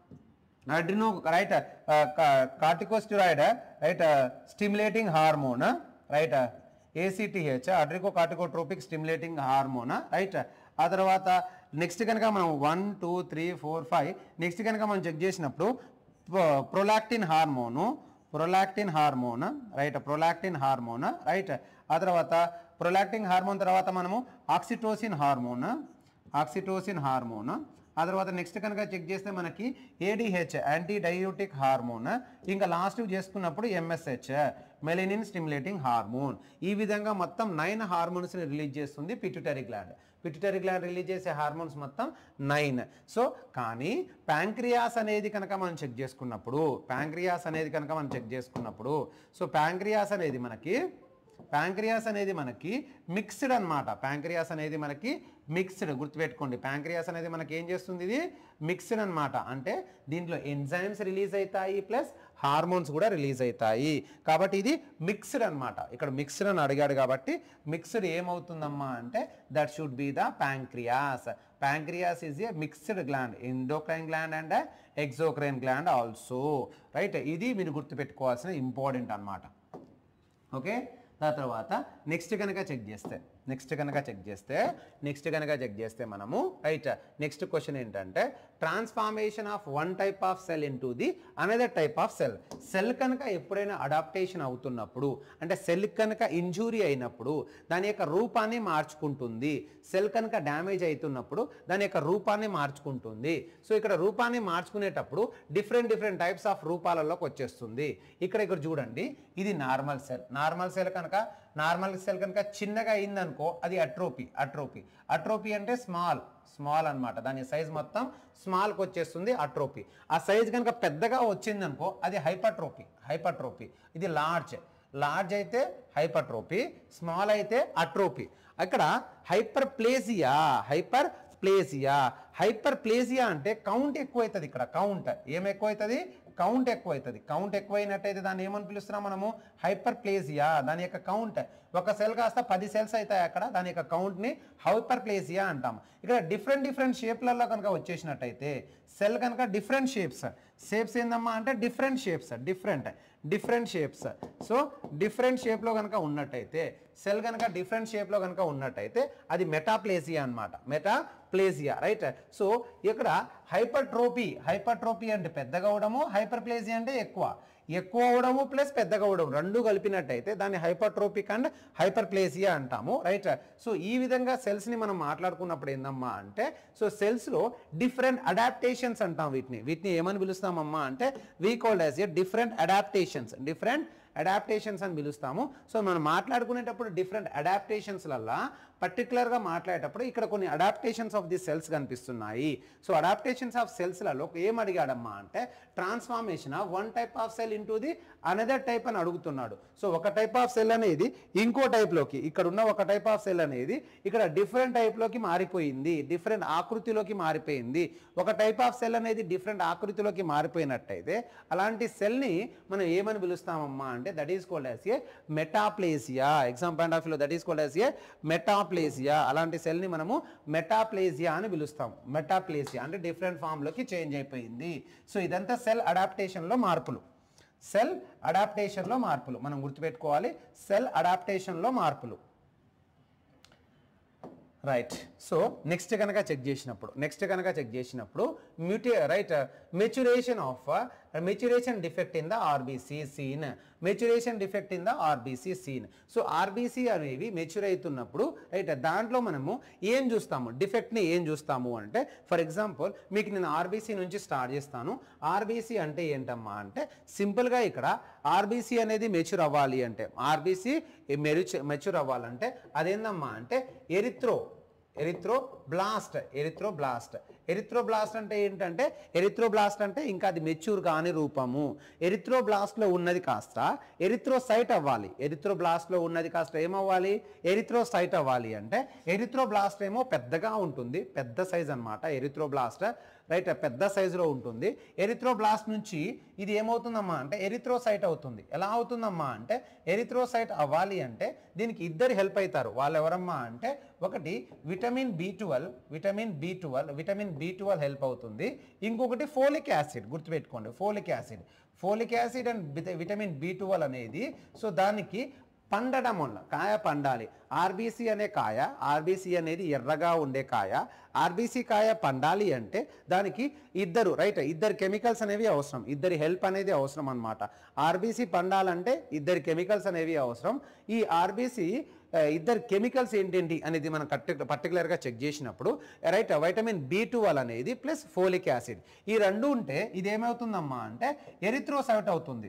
adreno right corticosteroid right stimulating hormone right ACTH adreno corticotropic stimulating hormone right ఆ తర్వాత నెక్స్ట్ కనుక మనం one two three four five next కనుక మనం check చేసినప్పుడు prolactin hormone prolactin hormone right prolactin hormone right ఆ తర్వాత ప్రొలాక్టిన్ హార్మోన్ తర్వాత మనము ఆక్సిటోసిన్ హార్మోన్ ఆక్సిటోసిన్ హార్మోన్ ఆ తర్వాత నెక్స్ట్ కనుక చెక్ చేస్తే మనకి ఏడిహెచ్ యాంటీ డయోటిక్ హార్మోన్ ఇంకా లాస్ట్ చేసుకున్నప్పుడు ఎంఎస్హెచ్ మెలనిన్ స్టిమ్యులేటింగ్ హార్మోన్ ఈ విధంగా మొత్తం నైన్ హార్మోన్స్ని రిలీజ్ చేస్తుంది pituitary gland pituitary gland release చేసే హార్మోన్స్ మొత్తం నైన్ సో కానీ ప్యాంక్రియాస్ అనేది కనుక మనం చెక్ చేసుకున్నప్పుడు ప్యాంక్రియాస్ అనేది కనుక మనం చెక్ చేసుకున్నప్పుడు సో ప్యాంక్రియాస్ అనేది మనకి ప్యాంక్రియాస్ అనేది మనకి మిక్స్డ్ అన్నమాట ప్యాంక్రియాస్ అనేది మనకి మిక్స్డ్ గుర్తుపెట్టుకోండి ప్యాంక్రియాస్ అనేది మనకి ఏం చేస్తుంది ఇది మిక్స్డ్ అన్నమాట అంటే దీంట్లో ఎంజైమ్స్ రిలీజ్ అవుతాయి ప్లస్ హార్మోన్స్ కూడా రిలీజ్ అవుతాయి కాబట్టి ఇది మిక్స్డ్ అన్నమాట ఇక్కడ మిక్స్డ్ అని అడిగాడు కాబట్టి మిక్స్డ్ ఏమవుతుందమ్మా అంటే that should be the pancreas pancreas is a mixed gland endocrine gland and exocrine gland also right ఇది మీరు గుర్తుపెట్టుకోవాల్సిన ఇంపార్టెంట్ అన్నమాట ఓకే దాని తర్వాత నెక్స్ట్ కనుక చెక్ చేస్తే నెక్స్ట్ కనుక చెక్ చేస్తే నెక్స్ట్ కనుక చెక్ చేస్తే మనము రైట్ నెక్స్ట్ క్వశ్చన్ ఏంటంటే transformation of one type of cell into the another type of cell cell కనుక ఎప్పుడైనా అడాప్టేషన్ అవుతున్నప్పుడు అంటే సెల్ కనుక ఇంజూరీ అయినప్పుడు దాని యొక్క రూపాన్ని మార్చుకుంటుంది సెల్ కనుక డ్యామేజ్ అవుతున్నప్పుడు దాని యొక్క రూపాన్ని మార్చుకుంటుంది సో ఇక్కడ రూపాన్ని మార్చుకునేటప్పుడు డిఫరెంట్ డిఫరెంట్ టైప్స్ ఆఫ్ రూపాలలోకి వచ్చేస్తుంది ఇక్కడ ఇక్కడ చూడండి ఇది నార్మల్ సెల్ నార్మల్ సెల్ కనుక నార్మల్ సెల్ కనుక చిన్నగా అయిందనుకో అది అట్రోపీ అట్రోపీ అట్రోపీ అంటే స్మాల్ స్మాల్ అన్నమాట దాని సైజ్ మొత్తం స్మాల్కి వచ్చేస్తుంది అట్రోపీ ఆ సైజ్ కనుక పెద్దగా వచ్చిందనుకో అది హైపర్ట్రోపీ హైపర్ట్రోపీ ఇది లార్జ్ లార్జ్ అయితే హైపర్ట్రోపీ స్మాల్ అయితే అట్రోపీ అక్కడ hyperplasia hyperplasia hyperplasia అంటే కౌంట్ ఎక్కువ అవుతుంది ఇక్కడ కౌంట్ ఏం ఎక్కువ అవుతుంది కౌంట్ ఎక్కువ అవుతుంది కౌంట్ ఎక్కువైనట్టయితే దాన్ని ఏమని పిలుస్తున్నాం మనము హైపర్ ప్లేసియా దాని యొక్క కౌంట్ ఒక సెల్ కాస్త పది సెల్స్ అవుతాయి అక్కడ దాని యొక్క కౌంట్ని హైపర్ ప్లేసియా అంటాం ఇక్కడ డిఫరెంట్ డిఫరెంట్ షేప్లలో కనుక వచ్చేసినట్టయితే సెల్ కనుక డిఫరెంట్ షేప్స్ షేప్స్ ఏందమ్మా అంటే different shapes different different shapes so different షేప్లో కనుక ఉన్నట్టయితే సెల్ కనుక డిఫరెంట్ షేప్లో కనుక ఉన్నట్టయితే అది మెటాప్లేసియా అనమాట మెటాప్లేసియా రైట్ సో ఇక్కడ హైపర్ట్రోపీ హైపర్ట్రోపీ అంటే పెద్దగా అవడము హైపర్ప్లేసియా అంటే ఎక్కువ ఎక్కువ అవడము ప్లస్ పెద్దగా అవడం రెండు కలిపినట్టయితే దాన్ని హైపర్ట్రోపిక్ అండ్ హైపర్ప్లేసియా అంటాము రైట్ సో ఈ విధంగా సెల్స్ని మనం మాట్లాడుకున్నప్పుడు ఏందమ్మా అంటే సో సెల్స్లో డిఫరెంట్ అడాప్టేషన్స్ అంటాం వీటిని వీటిని ఏమని పిలుస్తామమ్మా అంటే we called as a different adaptations different adaptations అని పిలుస్తాము సో మనం మాట్లాడుకునేటప్పుడు డిఫరెంట్ అడాప్టేషన్స్లల్లా పర్టికులర్గా మాట్లాడేటప్పుడు ఇక్కడ కొన్ని అడాప్టేషన్స్ ఆఫ్ ది సెల్స్ కనిపిస్తున్నాయి సో అడాప్టేషన్స్ ఆఫ్ సెల్స్లలో ఏం అడిగాడమ్మా అంటే transformation of one type of cell into the another type అని అడుగుతున్నాడు సో ఒక టైప్ ఆఫ్ సెల్ అనేది ఇంకో టైప్లోకి ఇక్కడ ఉన్న ఒక టైప్ ఆఫ్ సెల్ అనేది ఇక్కడ డిఫరెంట్ టైప్లోకి మారిపోయింది డిఫరెంట్ ఆకృతిలోకి మారిపోయింది ఒక టైప్ ఆఫ్ సెల్ అనేది డిఫరెంట్ ఆకృతిలోకి మారిపోయినట్టయితే అలాంటి సెల్ని మనం ఏమని పిలుస్తామమ్మా అంటే that is called as a metaplasia exam point of వ్యూలో that is called as a metaplasia అలాంటి సెల్ని మనము మెటాప్లేసియా అని పిలుస్తాం మెటాప్లేసియా అంటే డిఫరెంట్ ఫామ్లోకి చేంజ్ అయిపోయింది సో ఇదంతా సెల్ అడాప్టేషన్లో మార్పులు సెల్ అడాప్టేషన్లో మార్పులు మనం గుర్తుపెట్టుకోవాలి సెల్ అడాప్టేషన్లో మార్పులు రైట్ సో నెక్స్ట్ కనుక చెక్ చేసినప్పుడు నెక్స్ట్ కనుక చెక్ చేసినప్పుడు మ్యూటే right maturation of maturation defect in the RBC seen maturation defect in the RBC seen so RBC అనేవి మెచ్యూర్ అవుతున్నప్పుడు రైట్ దాంట్లో మనము ఏం చూస్తాము డిఫెక్ట్ని ఏం చూస్తాము అంటే ఫర్ ఎగ్జాంపుల్ మీకు నేను ఆర్బీసీ నుంచి స్టార్ట్ చేస్తాను ఆర్బీసీ అంటే ఏంటమ్మా అంటే సింపుల్గా ఇక్కడ ఆర్బీసీ అనేది మెచ్యూర్ అవ్వాలి అంటే ఆర్బీసీ మెరుచు మెచ్యూర్ అవ్వాలంటే అదేందమ్మా అంటే erythro erythroblast erythroblast erythroblast అంటే ఏంటంటే ఎరిత్రో బ్లాస్ట్ అంటే ఇంకా అది మెచ్యూర్ కాని రూపము ఎరిత్రో బ్లాస్ట్లో ఉన్నది కాస్త ఎరిత్రో సైట్ అవ్వాలి ఎరిత్రో బ్లాస్ట్లో ఉన్నది కాస్త ఏమవ్వాలి ఎరిత్రో సైట్ అవ్వాలి అంటే ఎరిత్రో బ్లాస్ట్ ఏమో పెద్దగా ఉంటుంది పెద్ద సైజ్ అన్నమాట ఎరిత్రో బ్లాస్ట్ రైట్ పెద్ద సైజులో ఉంటుంది ఎరిత్రో బ్లాస్ట్ నుంచి ఇది ఏమవుతుందమ్మా అంటే ఎరిత్రోసైట్ అవుతుంది ఎలా అవుతుందమ్మా అంటే ఎరిత్రోసైట్ అవ్వాలి అంటే దీనికి ఇద్దరు హెల్ప్ అవుతారు వాళ్ళు ఎవరమ్మా అంటే ఒకటి vitamin B twelve vitamin B twelve vitamin B twelve help అవుతుంది ఇంకొకటి ఫోలిక్ యాసిడ్ గుర్తుపెట్టుకోండి folic acid folic acid and vitamin B twelve అనేది సో దానికి పండడం వల్ల కాయ పండాలి ఆర్బీసీ అనే కాయ ఆర్బీసీ అనేది ఎర్రగా ఉండే కాయ ఆర్బీసీ కాయ పండాలి అంటే దానికి ఇద్దరు రైట్ ఇద్దరు కెమికల్స్ అనేవి అవసరం ఇద్దరి హెల్ప్ అనేది అవసరం అనమాట ఆర్బీసీ పండాలంటే ఇద్దరు కెమికల్స్ అనేవి అవసరం ఈ ఆర్బీసీ ఇద్దరు కెమికల్స్ ఏంటేంటి అనేది మనం కట్టి పర్టికులర్గా చెక్ చేసినప్పుడు రైట్ వైటమిన్ బి ట్వెల్వ్ అనేది ప్లస్ ఫోలిక్ యాసిడ్ ఈ రెండు ఉంటే ఇది ఏమవుతుందమ్మా అంటే ఎరిథ్రోసైట్ అవుతుంది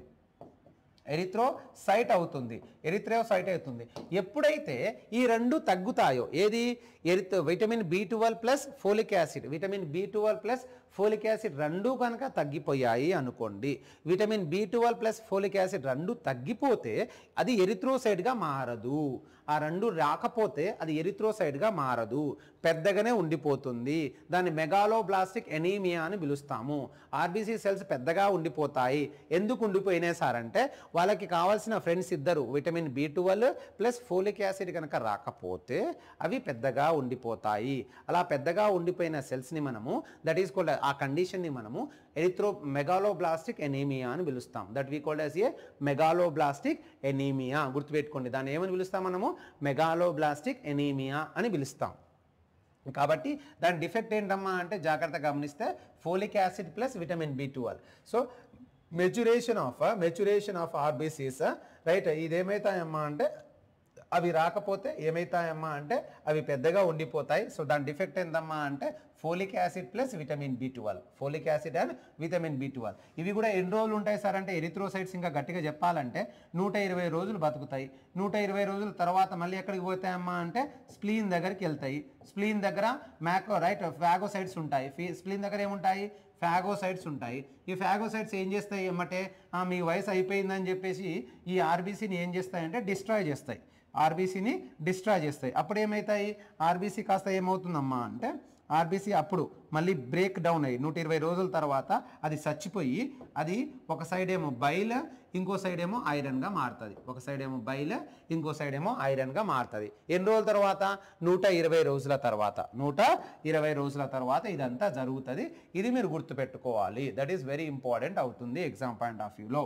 ఎరిథ్రోసైట్ అవుతుంది ఎరిథ్రోసైట్ అవుతుంది ఎప్పుడైతే ఈ రెండు తగ్గుతాయో ఏది ఎరిత్ vitamin B twelve plus folic acid vitamin B twelve plus folic acid రెండు కనుక తగ్గిపోయాయి అనుకోండి vitamin B twelve plus folic acid రెండు తగ్గిపోతే అది ఎరిథ్రోసైడ్గా మారదు ఆ రెండు రాకపోతే అది ఎరిథ్రోసైడ్గా మారదు పెద్దగానే ఉండిపోతుంది దాన్ని మెగాలోబ్లాస్టిక్ ఎనీమియా అని పిలుస్తాము ఆర్బీసీ సెల్స్ పెద్దగా ఉండిపోతాయి ఎందుకు ఉండిపోయినాయి సార్ అంటే వాళ్ళకి కావాల్సిన ఫ్రెండ్స్ ఇద్దరు vitamin B twelve plus folic acid కనుక రాకపోతే అవి పెద్దగా ఉండిపోతాయి అలా పెద్దగా ఉండిపోయిన సెల్స్ని మనము దట్ ఈస్ కోల్డ్ ఆ కండిషన్ని మనము ఎరిథ్రో మెగాలోబ్లాస్టిక్ ఎనీమియా అని పిలుస్తాం that we called as a megaloblastic anaemia గుర్తుపెట్టుకోండి దాన్ని ఏమని పిలుస్తాం మనము మెగాలోబ్లాస్టిక్ ఎనీమియా అని పిలుస్తాం కాబట్టి దాని డిఫెక్ట్ ఏంటమ్మా అంటే జాగ్రత్తగా గమనిస్తే folic acid plus vitamin B twelve so maturation of maturation of RBCs right ఇదేమవుతాయమ్మా అంటే అవి రాకపోతే ఏమవుతాయమ్మా అంటే అవి పెద్దగా ఉండిపోతాయి సో దాని డిఫెక్ట్ ఏందమ్మా అంటే folic acid plus vitamin B twelve folic acid and vitamin B twelve ఇవి కూడా ఎన్ని రోజులు ఉంటాయి సార్ అంటే ఎరిథ్రోసైట్స్ ఇంకా గట్టిగా చెప్పాలంటే నూట ఇరవై రోజులు బతుకుతాయి నూట ఇరవై రోజుల తర్వాత మళ్ళీ ఎక్కడికి పోతాయమ్మా అంటే స్ప్లీన్ దగ్గరికి వెళ్తాయి స్ప్లీన్ దగ్గర మ్యాకో రైట్ ఫ్యాగోసైడ్స్ ఉంటాయి ఫీ స్ప్లీన్ దగ్గర ఏముంటాయి ఫ్యాగోసైడ్స్ ఉంటాయి ఈ ఫ్యాగోసైడ్స్ ఏం చేస్తాయి ఏమంటే "ఆ, మీ వయసు అయిపోయిందని చెప్పేసి ఈ ఆర్బీసీని ఏం చేస్తాయంటే డిస్ట్రాయ్ చేస్తాయి ఆర్బీసీని డిస్ట్రాయ్ చేస్తాయి అప్పుడు ఏమవుతాయి ఆర్బీసీ కాస్త ఏమవుతుందమ్మా అంటే ఆర్బీసీ అప్పుడు మళ్ళీ బ్రేక్ డౌన్ అయ్యి నూట ఇరవై రోజుల తర్వాత అది చచ్చిపోయి అది ఒక సైడ్ ఏమో బైల్ ఇంకో సైడ్ ఏమో ఐరన్గా మారుతుంది ఒక సైడ్ ఏమో బైల్ ఇంకో సైడ్ ఏమో ఐరన్గా మారుతుంది ఎన్ని రోజుల తర్వాత నూట ఇరవై రోజుల తర్వాత నూట ఇరవై రోజుల తర్వాత ఇదంతా జరుగుతుంది ఇది మీరు గుర్తుపెట్టుకోవాలి దట్ ఈస్ వెరీ ఇంపార్టెంట్ అవుతుంది ఎగ్జామ్ పాయింట్ ఆఫ్ వ్యూలో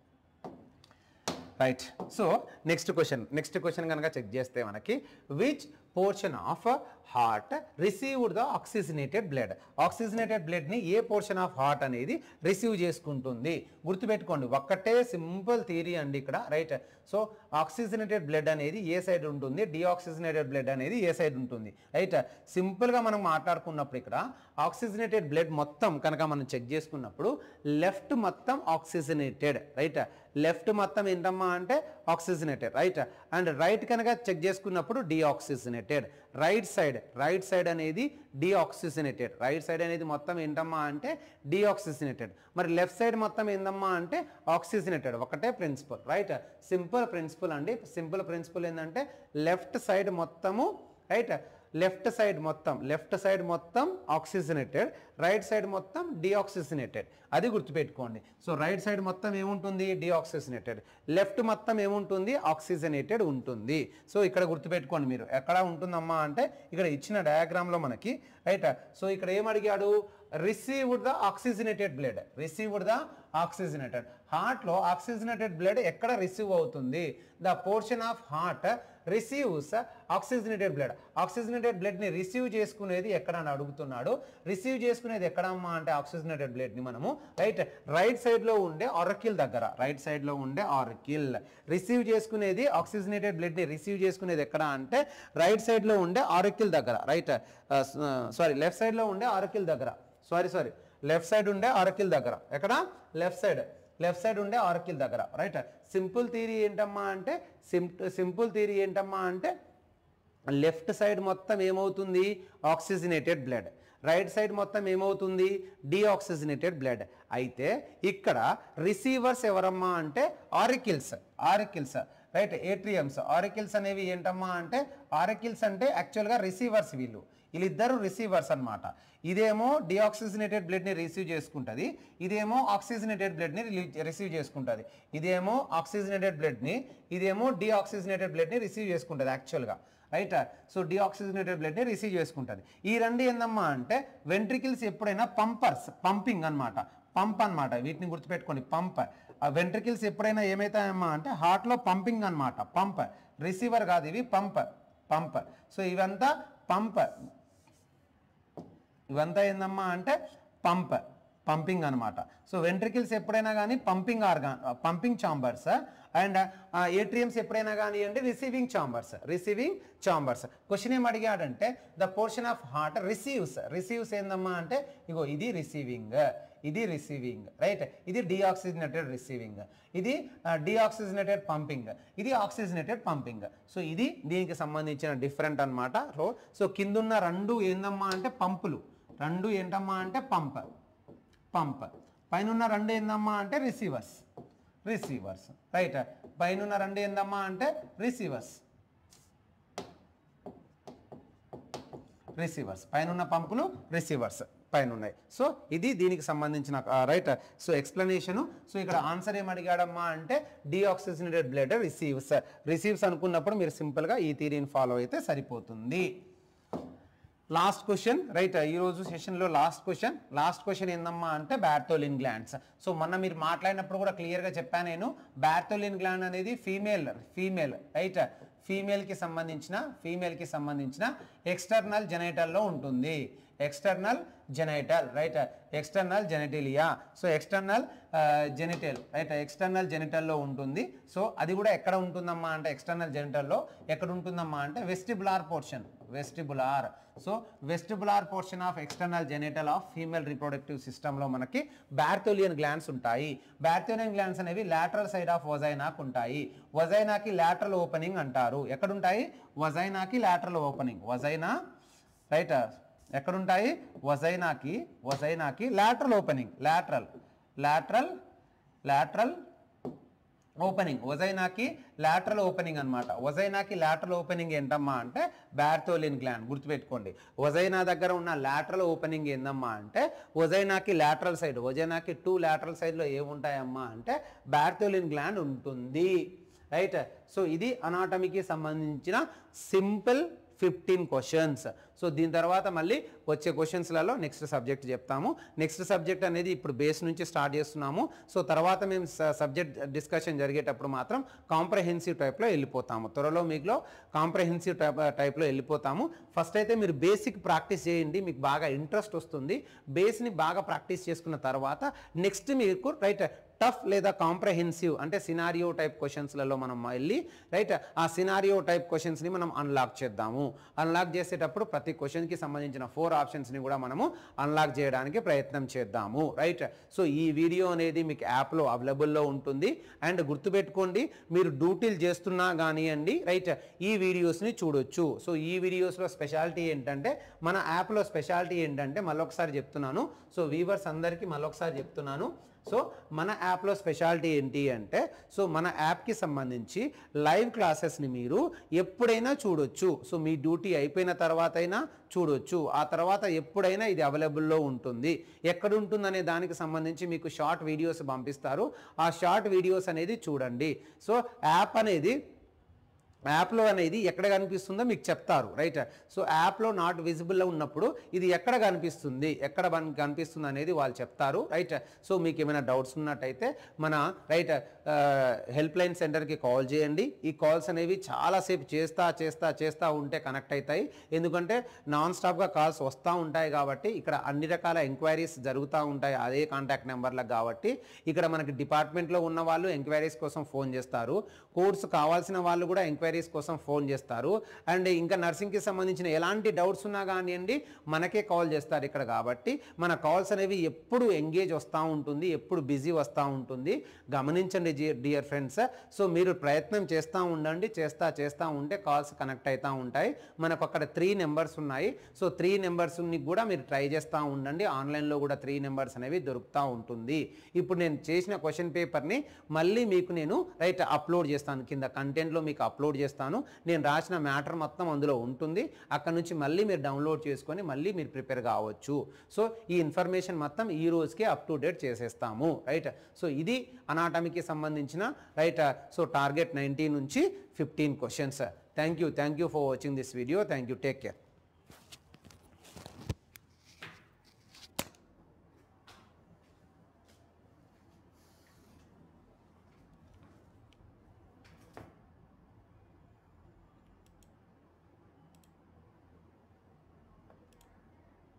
right so next question next question కనుక చెక్ చేస్తే మనకి which portion of heart received the oxygenated blood oxygenated బ్లడ్ని ఏ పోర్షన్ ఆఫ్ హార్ట్ అనేది రిసీవ్ చేసుకుంటుంది గుర్తుపెట్టుకోండి ఒక్కటే సింపుల్ థియరీ అండి ఇక్కడ రైట్ సో ఆక్సిజనేటెడ్ బ్లడ్ అనేది ఏ సైడ్ ఉంటుంది డిఆక్సిజనేటెడ్ బ్లడ్ అనేది ఏ సైడ్ ఉంటుంది రైట్ సింపుల్గా మనం మాట్లాడుకున్నప్పుడు ఇక్కడ ఆక్సిజనేటెడ్ బ్లడ్ మొత్తం కనుక మనం చెక్ చేసుకున్నప్పుడు లెఫ్ట్ మొత్తం ఆక్సిజనేటెడ్ రైట్ లెఫ్ట్ మొత్తం ఏంటమ్మా అంటే ఆక్సిజనేటెడ్ రైట్ అండ్ రైట్ కనుక చెక్ చేసుకున్నప్పుడు deoxygenated right side right side అనేది డిఆక్సిజనేటెడ్ రైట్ సైడ్ అనేది మొత్తం ఏంటమ్మా అంటే డిఆక్సిజనేటెడ్ మరి లెఫ్ట్ సైడ్ మొత్తం ఏందమ్మా అంటే ఆక్సిజనేటెడ్ ఒకటే ప్రిన్సిపల్ రైట్ సింపుల్ ప్రిన్సిపల్ అండి సింపుల్ ప్రిన్సిపల్ ఏంటంటే లెఫ్ట్ సైడ్ మొత్తము రైట్ లెఫ్ట్ సైడ్ మొత్తం లెఫ్ట్ సైడ్ మొత్తం ఆక్సిజనేటెడ్ రైట్ సైడ్ మొత్తం డిఆక్సిజనేటెడ్ అది గుర్తుపెట్టుకోండి సో రైట్ సైడ్ మొత్తం ఏముంటుంది డిఆక్సిజనేటెడ్ లెఫ్ట్ మొత్తం ఏముంటుంది ఆక్సిజనేటెడ్ ఉంటుంది సో ఇక్కడ గుర్తుపెట్టుకోండి మీరు ఎక్కడ ఉంటుందమ్మా అంటే ఇక్కడ ఇచ్చిన డయాగ్రామ్లో మనకి రైట్ సో ఇక్కడ ఏం అడిగాడు received the oxygenated blood received the oxygenated హార్ట్లో ఆక్సిజనేటెడ్ బ్లడ్ ఎక్కడ రిసీవ్ అవుతుంది the portion of heart receives oxygenated blood oxygenated బ్లడ్ని రిసీవ్ చేసుకునేది ఎక్కడ అని అడుగుతున్నాడు రిసీవ్ చేసుకునేది ఎక్కడమ్మా అంటే ఆక్సిజనేటెడ్ బ్లడ్ని మనము రైట్ రైట్ సైడ్లో ఉండే ఆరకిల్ దగ్గర రైట్ సైడ్లో ఉండే ఆరకిల్ రిసీవ్ చేసుకునేది ఆక్సిజనేటెడ్ బ్లడ్ని రిసీవ్ చేసుకునేది ఎక్కడ అంటే రైట్ సైడ్లో ఉండే ఆరకిల్ దగ్గర రైట్ సారీ లెఫ్ట్ సైడ్లో ఉండే ఆరకిల్ దగ్గర సారీ సారీ లెఫ్ట్ సైడ్ ఉండే ఆరకిల్ దగ్గర ఎక్కడ లెఫ్ట్ సైడ్ లెఫ్ట్ సైడ్ ఉండే ఆరకిల్ దగ్గర రైట్ సింపుల్ థీరీ ఏంటమ్మా అంటే సింపుల్ థీరీ ఏంటమ్మా అంటే లెఫ్ట్ సైడ్ మొత్తం ఏమవుతుంది ఆక్సిజనేటెడ్ బ్లడ్ రైట్ సైడ్ మొత్తం ఏమవుతుంది డిఆక్సిజనేటెడ్ బ్లడ్ అయితే ఇక్కడ రిసీవర్స్ ఎవరమ్మా అంటే auricles auricles right atriums auricles అనేవి ఏంటమ్మా అంటే ఆరికిల్స్ అంటే యాక్చువల్గా రిసీవర్స్ వీళ్ళు వీళ్ళిద్దరు రిసీవర్స్ అన్నమాట ఇదేమో డిఆక్సిజనేటెడ్ బ్లడ్ని రిసీవ్ చేసుకుంటుంది ఇదేమో ఆక్సిజనేటెడ్ బ్లడ్ని రిసీవ్ చేసుకుంటుంది ఇదేమో ఆక్సిజనేటెడ్ బ్లడ్ని ఇదేమో డిఆక్సిజనేటెడ్ బ్లడ్ని రిసీవ్ చేసుకుంటుంది యాక్చువల్గా రైట్ సో డిఆక్సిజనేటెడ్ బ్లడ్ని రిసీవ్ చేసుకుంటుంది ఈ రెండు ఏందమ్మా అంటే వెంట్రికిల్స్ ఎప్పుడైనా పంపర్స్ పంపింగ్ అన్నమాట పంప్ అన్నమాట వీటిని గుర్తుపెట్టుకోండి పంప్ ఆ వెంట్రికిల్స్ ఎప్పుడైనా ఏమవుతాయమ్మా అంటే హార్ట్లో పంపింగ్ అన్నమాట పంప్ రిసీవర్ కాదు ఇవి పంప్ పంప్ సో ఇవంతా పంప్ ఇవంతా ఏందమ్మా అంటే పంప్ పంపింగ్ అన్నమాట సో వెంట్రికిల్స్ ఎప్పుడైనా కానీ pumping organ pumping chambers and atriums ఎప్పుడైనా కానివ్వండి receiving chambers receiving chambers question ఏం అడిగాడంటే the portion of heart receives receives ఏందమ్మా అంటే ఇగో ఇది రిసీవింగ్ ఇది రిసీవింగ్ రైట్ ఇది డిఆక్సిజనేటెడ్ రిసీవింగ్ ఇది డిఆక్సిజనేటెడ్ పంపింగ్ ఇది ఆక్సిజనేటెడ్ పంపింగ్ సో ఇది దీనికి సంబంధించిన డిఫరెంట్ అన్నమాట సో సో కిందున్న రెండు ఏందమ్మా అంటే పంపులు రెండు ఏంటమ్మా అంటే పంప్ పంప్ పైన రెండు ఏందమ్మా అంటే రిసీవర్స్ రిసీవర్స్ రైట్ పైన రెండు ఏందమ్మా అంటే రిసీవర్స్ రిసీవర్స్ పైన పంపులు రిసీవర్స్ పైన ఉన్నాయి సో ఇది దీనికి సంబంధించిన రైట్ సో ఎక్స్ప్లెనేషన్ సో ఇక్కడ ఆన్సర్ ఏం అడిగాడమ్మా అంటే డిఆక్సిజనేటెడ్ బ్లడ్ రిసీవ్స్ రిసీవ్స్ అనుకున్నప్పుడు మీరు సింపుల్గా ఈ థీరీని ఫాలో అయితే సరిపోతుంది లాస్ట్ క్వశ్చన్ రైట్ ఈరోజు సెషన్లో లాస్ట్ క్వశ్చన్ లాస్ట్ క్వశ్చన్ ఏందమ్మా అంటే బ్యార్థోలిన్ గ్లాండ్స్ సో మొన్న మీరు మాట్లాడినప్పుడు కూడా క్లియర్గా చెప్పాను నేను బ్యార్థోలిన్ గ్లాండ్ అనేది ఫీమేల్ ఫీమేల్ రైట్ ఫీమేల్కి సంబంధించిన ఫీమేల్కి సంబంధించిన ఎక్స్టర్నల్ జెనైటల్లో ఉంటుంది external genital right external genitalia so external genital right external జెనిటల్లో ఉంటుంది సో అది కూడా ఎక్కడ ఉంటుందమ్మా అంటే ఎక్స్టర్నల్ జెనిటల్లో ఎక్కడ ఉంటుందమ్మా అంటే vestibular portion vestibular so vestibular portion of external genital of female reproductive సిస్టంలో మనకి బ్యార్థోలియన్ గ్లాండ్స్ ఉంటాయి బ్యార్థోలియన్ గ్లాండ్స్ అనేవి లాటరల్ సైడ్ ఆఫ్ వజైనాకు ఉంటాయి వజైనాకి లాటరల్ ఓపెనింగ్ అంటారు ఎక్కడుంటాయి వజైనాకి లాటరల్ ఓపెనింగ్ వజైనా రైట్ ఎక్కడుంటాయి వజైనాకి వజైనాకి lateral opening lateral lateral lateral opening వజైనాకి లాటరల్ ఓపెనింగ్ అన్నమాట వజైనాకి లాటరల్ ఓపెనింగ్ ఏంటమ్మా అంటే బ్యార్థోలిన్ గ్లాండ్ గుర్తుపెట్టుకోండి వజైనా దగ్గర ఉన్న లాటరల్ ఓపెనింగ్ ఏందమ్మా అంటే వజైనాకి లాటరల్ సైడ్ వజైనాకి టూ లాటరల్ సైడ్లో ఏముంటాయమ్మా అంటే బ్యార్థోలిన్ గ్లాండ్ ఉంటుంది రైట్ సో ఇది అనాటమీకి సంబంధించిన సింపుల్ ఫిఫ్టీన్ క్వశ్చన్స్ సో దీని తర్వాత మళ్ళీ వచ్చే క్వశ్చన్స్లలో నెక్స్ట్ సబ్జెక్ట్ చెప్తాము నెక్స్ట్ సబ్జెక్ట్ అనేది ఇప్పుడు బేస్ నుంచి స్టార్ట్ చేస్తున్నాము సో తర్వాత మేము సబ్జెక్ట్ డిస్కషన్ జరిగేటప్పుడు మాత్రం కాంప్రహెన్సివ్ టైప్లో వెళ్ళిపోతాము త్వరలో మీకులో కాంప్రహెన్సివ్ టైప్ టైప్లో వెళ్ళిపోతాము ఫస్ట్ అయితే మీరు బేసిక్ ప్రాక్టీస్ చేయండి మీకు బాగా ఇంట్రెస్ట్ వస్తుంది బేస్ని బాగా ప్రాక్టీస్ చేసుకున్న తర్వాత నెక్స్ట్ మీకు రైట్ టఫ్ లేదా కాంప్రహెన్సివ్ అంటే సినారియో టైప్ క్వశ్చన్స్లలో మనం వెళ్ళి రైట్ ఆ సినారియో టైప్ క్వశ్చన్స్ని మనం అన్లాక్ చేద్దాము అన్లాక్ చేసేటప్పుడు ప్రతి క్వశ్చన్కి సంబంధించిన ఫోర్ ఆప్షన్స్ని కూడా మనము అన్లాక్ చేయడానికి ప్రయత్నం చేద్దాము రైట్ సో ఈ వీడియో అనేది మీకు యాప్లో అవైలబుల్లో ఉంటుంది అండ్ గుర్తుపెట్టుకోండి మీరు డ్యూటీలు చేస్తున్నా కానివ్వండి రైట్ ఈ వీడియోస్ని చూడొచ్చు సో ఈ వీడియోస్లో స్పెషాలిటీ ఏంటంటే మన యాప్లో స్పెషాలిటీ ఏంటంటే మళ్ళొకసారి చెప్తున్నాను సో వీవర్స్ అందరికీ మళ్ళొకసారి చెప్తున్నాను సో మన యాప్లో స్పెషాలిటీ ఏంటి అంటే సో మన యాప్కి సంబంధించి లైవ్ క్లాసెస్ని మీరు ఎప్పుడైనా చూడొచ్చు సో మీ డ్యూటీ అయిపోయిన తర్వాత అయినా చూడొచ్చు ఆ తర్వాత ఎప్పుడైనా ఇది అవైలబుల్లో ఉంటుంది ఎక్కడ ఉంటుందనే దానికి సంబంధించి మీకు షార్ట్ వీడియోస్ పంపిస్తారు ఆ షార్ట్ వీడియోస్ అనేది చూడండి సో యాప్ అనేది యాప్లో అనేది ఎక్కడ కనిపిస్తుందో మీకు చెప్తారు రైట్ సో యాప్లో నాట్ విజిబుల్లో ఉన్నప్పుడు ఇది ఎక్కడ కనిపిస్తుంది ఎక్కడ మన- కనిపిస్తుంది అనేది వాళ్ళు చెప్తారు రైట్ సో మీకు ఏమైనా డౌట్స్ ఉన్నట్టయితే మన రైట్ హెల్ప్ లైన్ సెంటర్కి కాల్ చేయండి ఈ కాల్స్ అనేవి చాలాసేపు చేస్తా చేస్తా చేస్తూ ఉంటే కనెక్ట్ అవుతాయి ఎందుకంటే నాన్ స్టాప్గా కాల్స్ వస్తూ ఉంటాయి కాబట్టి ఇక్కడ అన్ని రకాల ఎంక్వైరీస్ జరుగుతూ ఉంటాయి అదే కాంటాక్ట్ నెంబర్లకు కాబట్టి ఇక్కడ మనకి డిపార్ట్మెంట్లో ఉన్న వాళ్ళు ఎంక్వైరీస్ కోసం ఫోన్ చేస్తారు కోర్స్ కావాల్సిన వాళ్ళు కూడా ఎంక్వైరీస్ కోసం ఫోన్ చేస్తారు అండ్ ఇంకా నర్సింగ్కి సంబంధించిన ఎలాంటి డౌట్స్ ఉన్నా కానివ్వండి మనకే కాల్ చేస్తారు ఇక్కడ కాబట్టి మన కాల్స్ అనేవి ఎప్పుడు ఎంగేజ్ వస్తూ ఉంటుంది ఎప్పుడు బిజీ వస్తూ ఉంటుంది గమనించండి డియర్ ఫ్రెండ్స్ సో మీరు ప్రయత్నం చేస్తూ ఉండండి చేస్తా చేస్తూ ఉంటే కాల్స్ కనెక్ట్ అవుతూ ఉంటాయి మనకు అక్కడ త్రీ నెంబర్స్ ఉన్నాయి సో త్రీ నెంబర్స్ని కూడా మీరు ట్రై చేస్తూ ఉండండి ఆన్లైన్లో కూడా త్రీ నెంబర్స్ అనేవి దొరుకుతూ ఉంటుంది ఇప్పుడు నేను చేసిన క్వశ్చన్ పేపర్ని మళ్ళీ మీకు నేను రైట్ అప్లోడ్ చేస్తాను కింద కంటెంట్లో మీకు అప్లోడ్ చేస్తాను నేను రాసిన మ్యాటర్ మొత్తం అందులో ఉంటుంది అక్కడ నుంచి మళ్ళీ మీరు డౌన్లోడ్ చేసుకొని మళ్ళీ మీరు ప్రిపేర్ కావచ్చు సో ఈ ఇన్ఫర్మేషన్ మొత్తం ఈ రోజుకే అప్ టు డేట్ చేసేస్తాము రైట్ సో ఇది అనాటమీకి సంబంధించిన రైట్ సో టార్గెట్ నైన్టీ నుంచి fifteen questions thank you thank you for watching this video thank you take care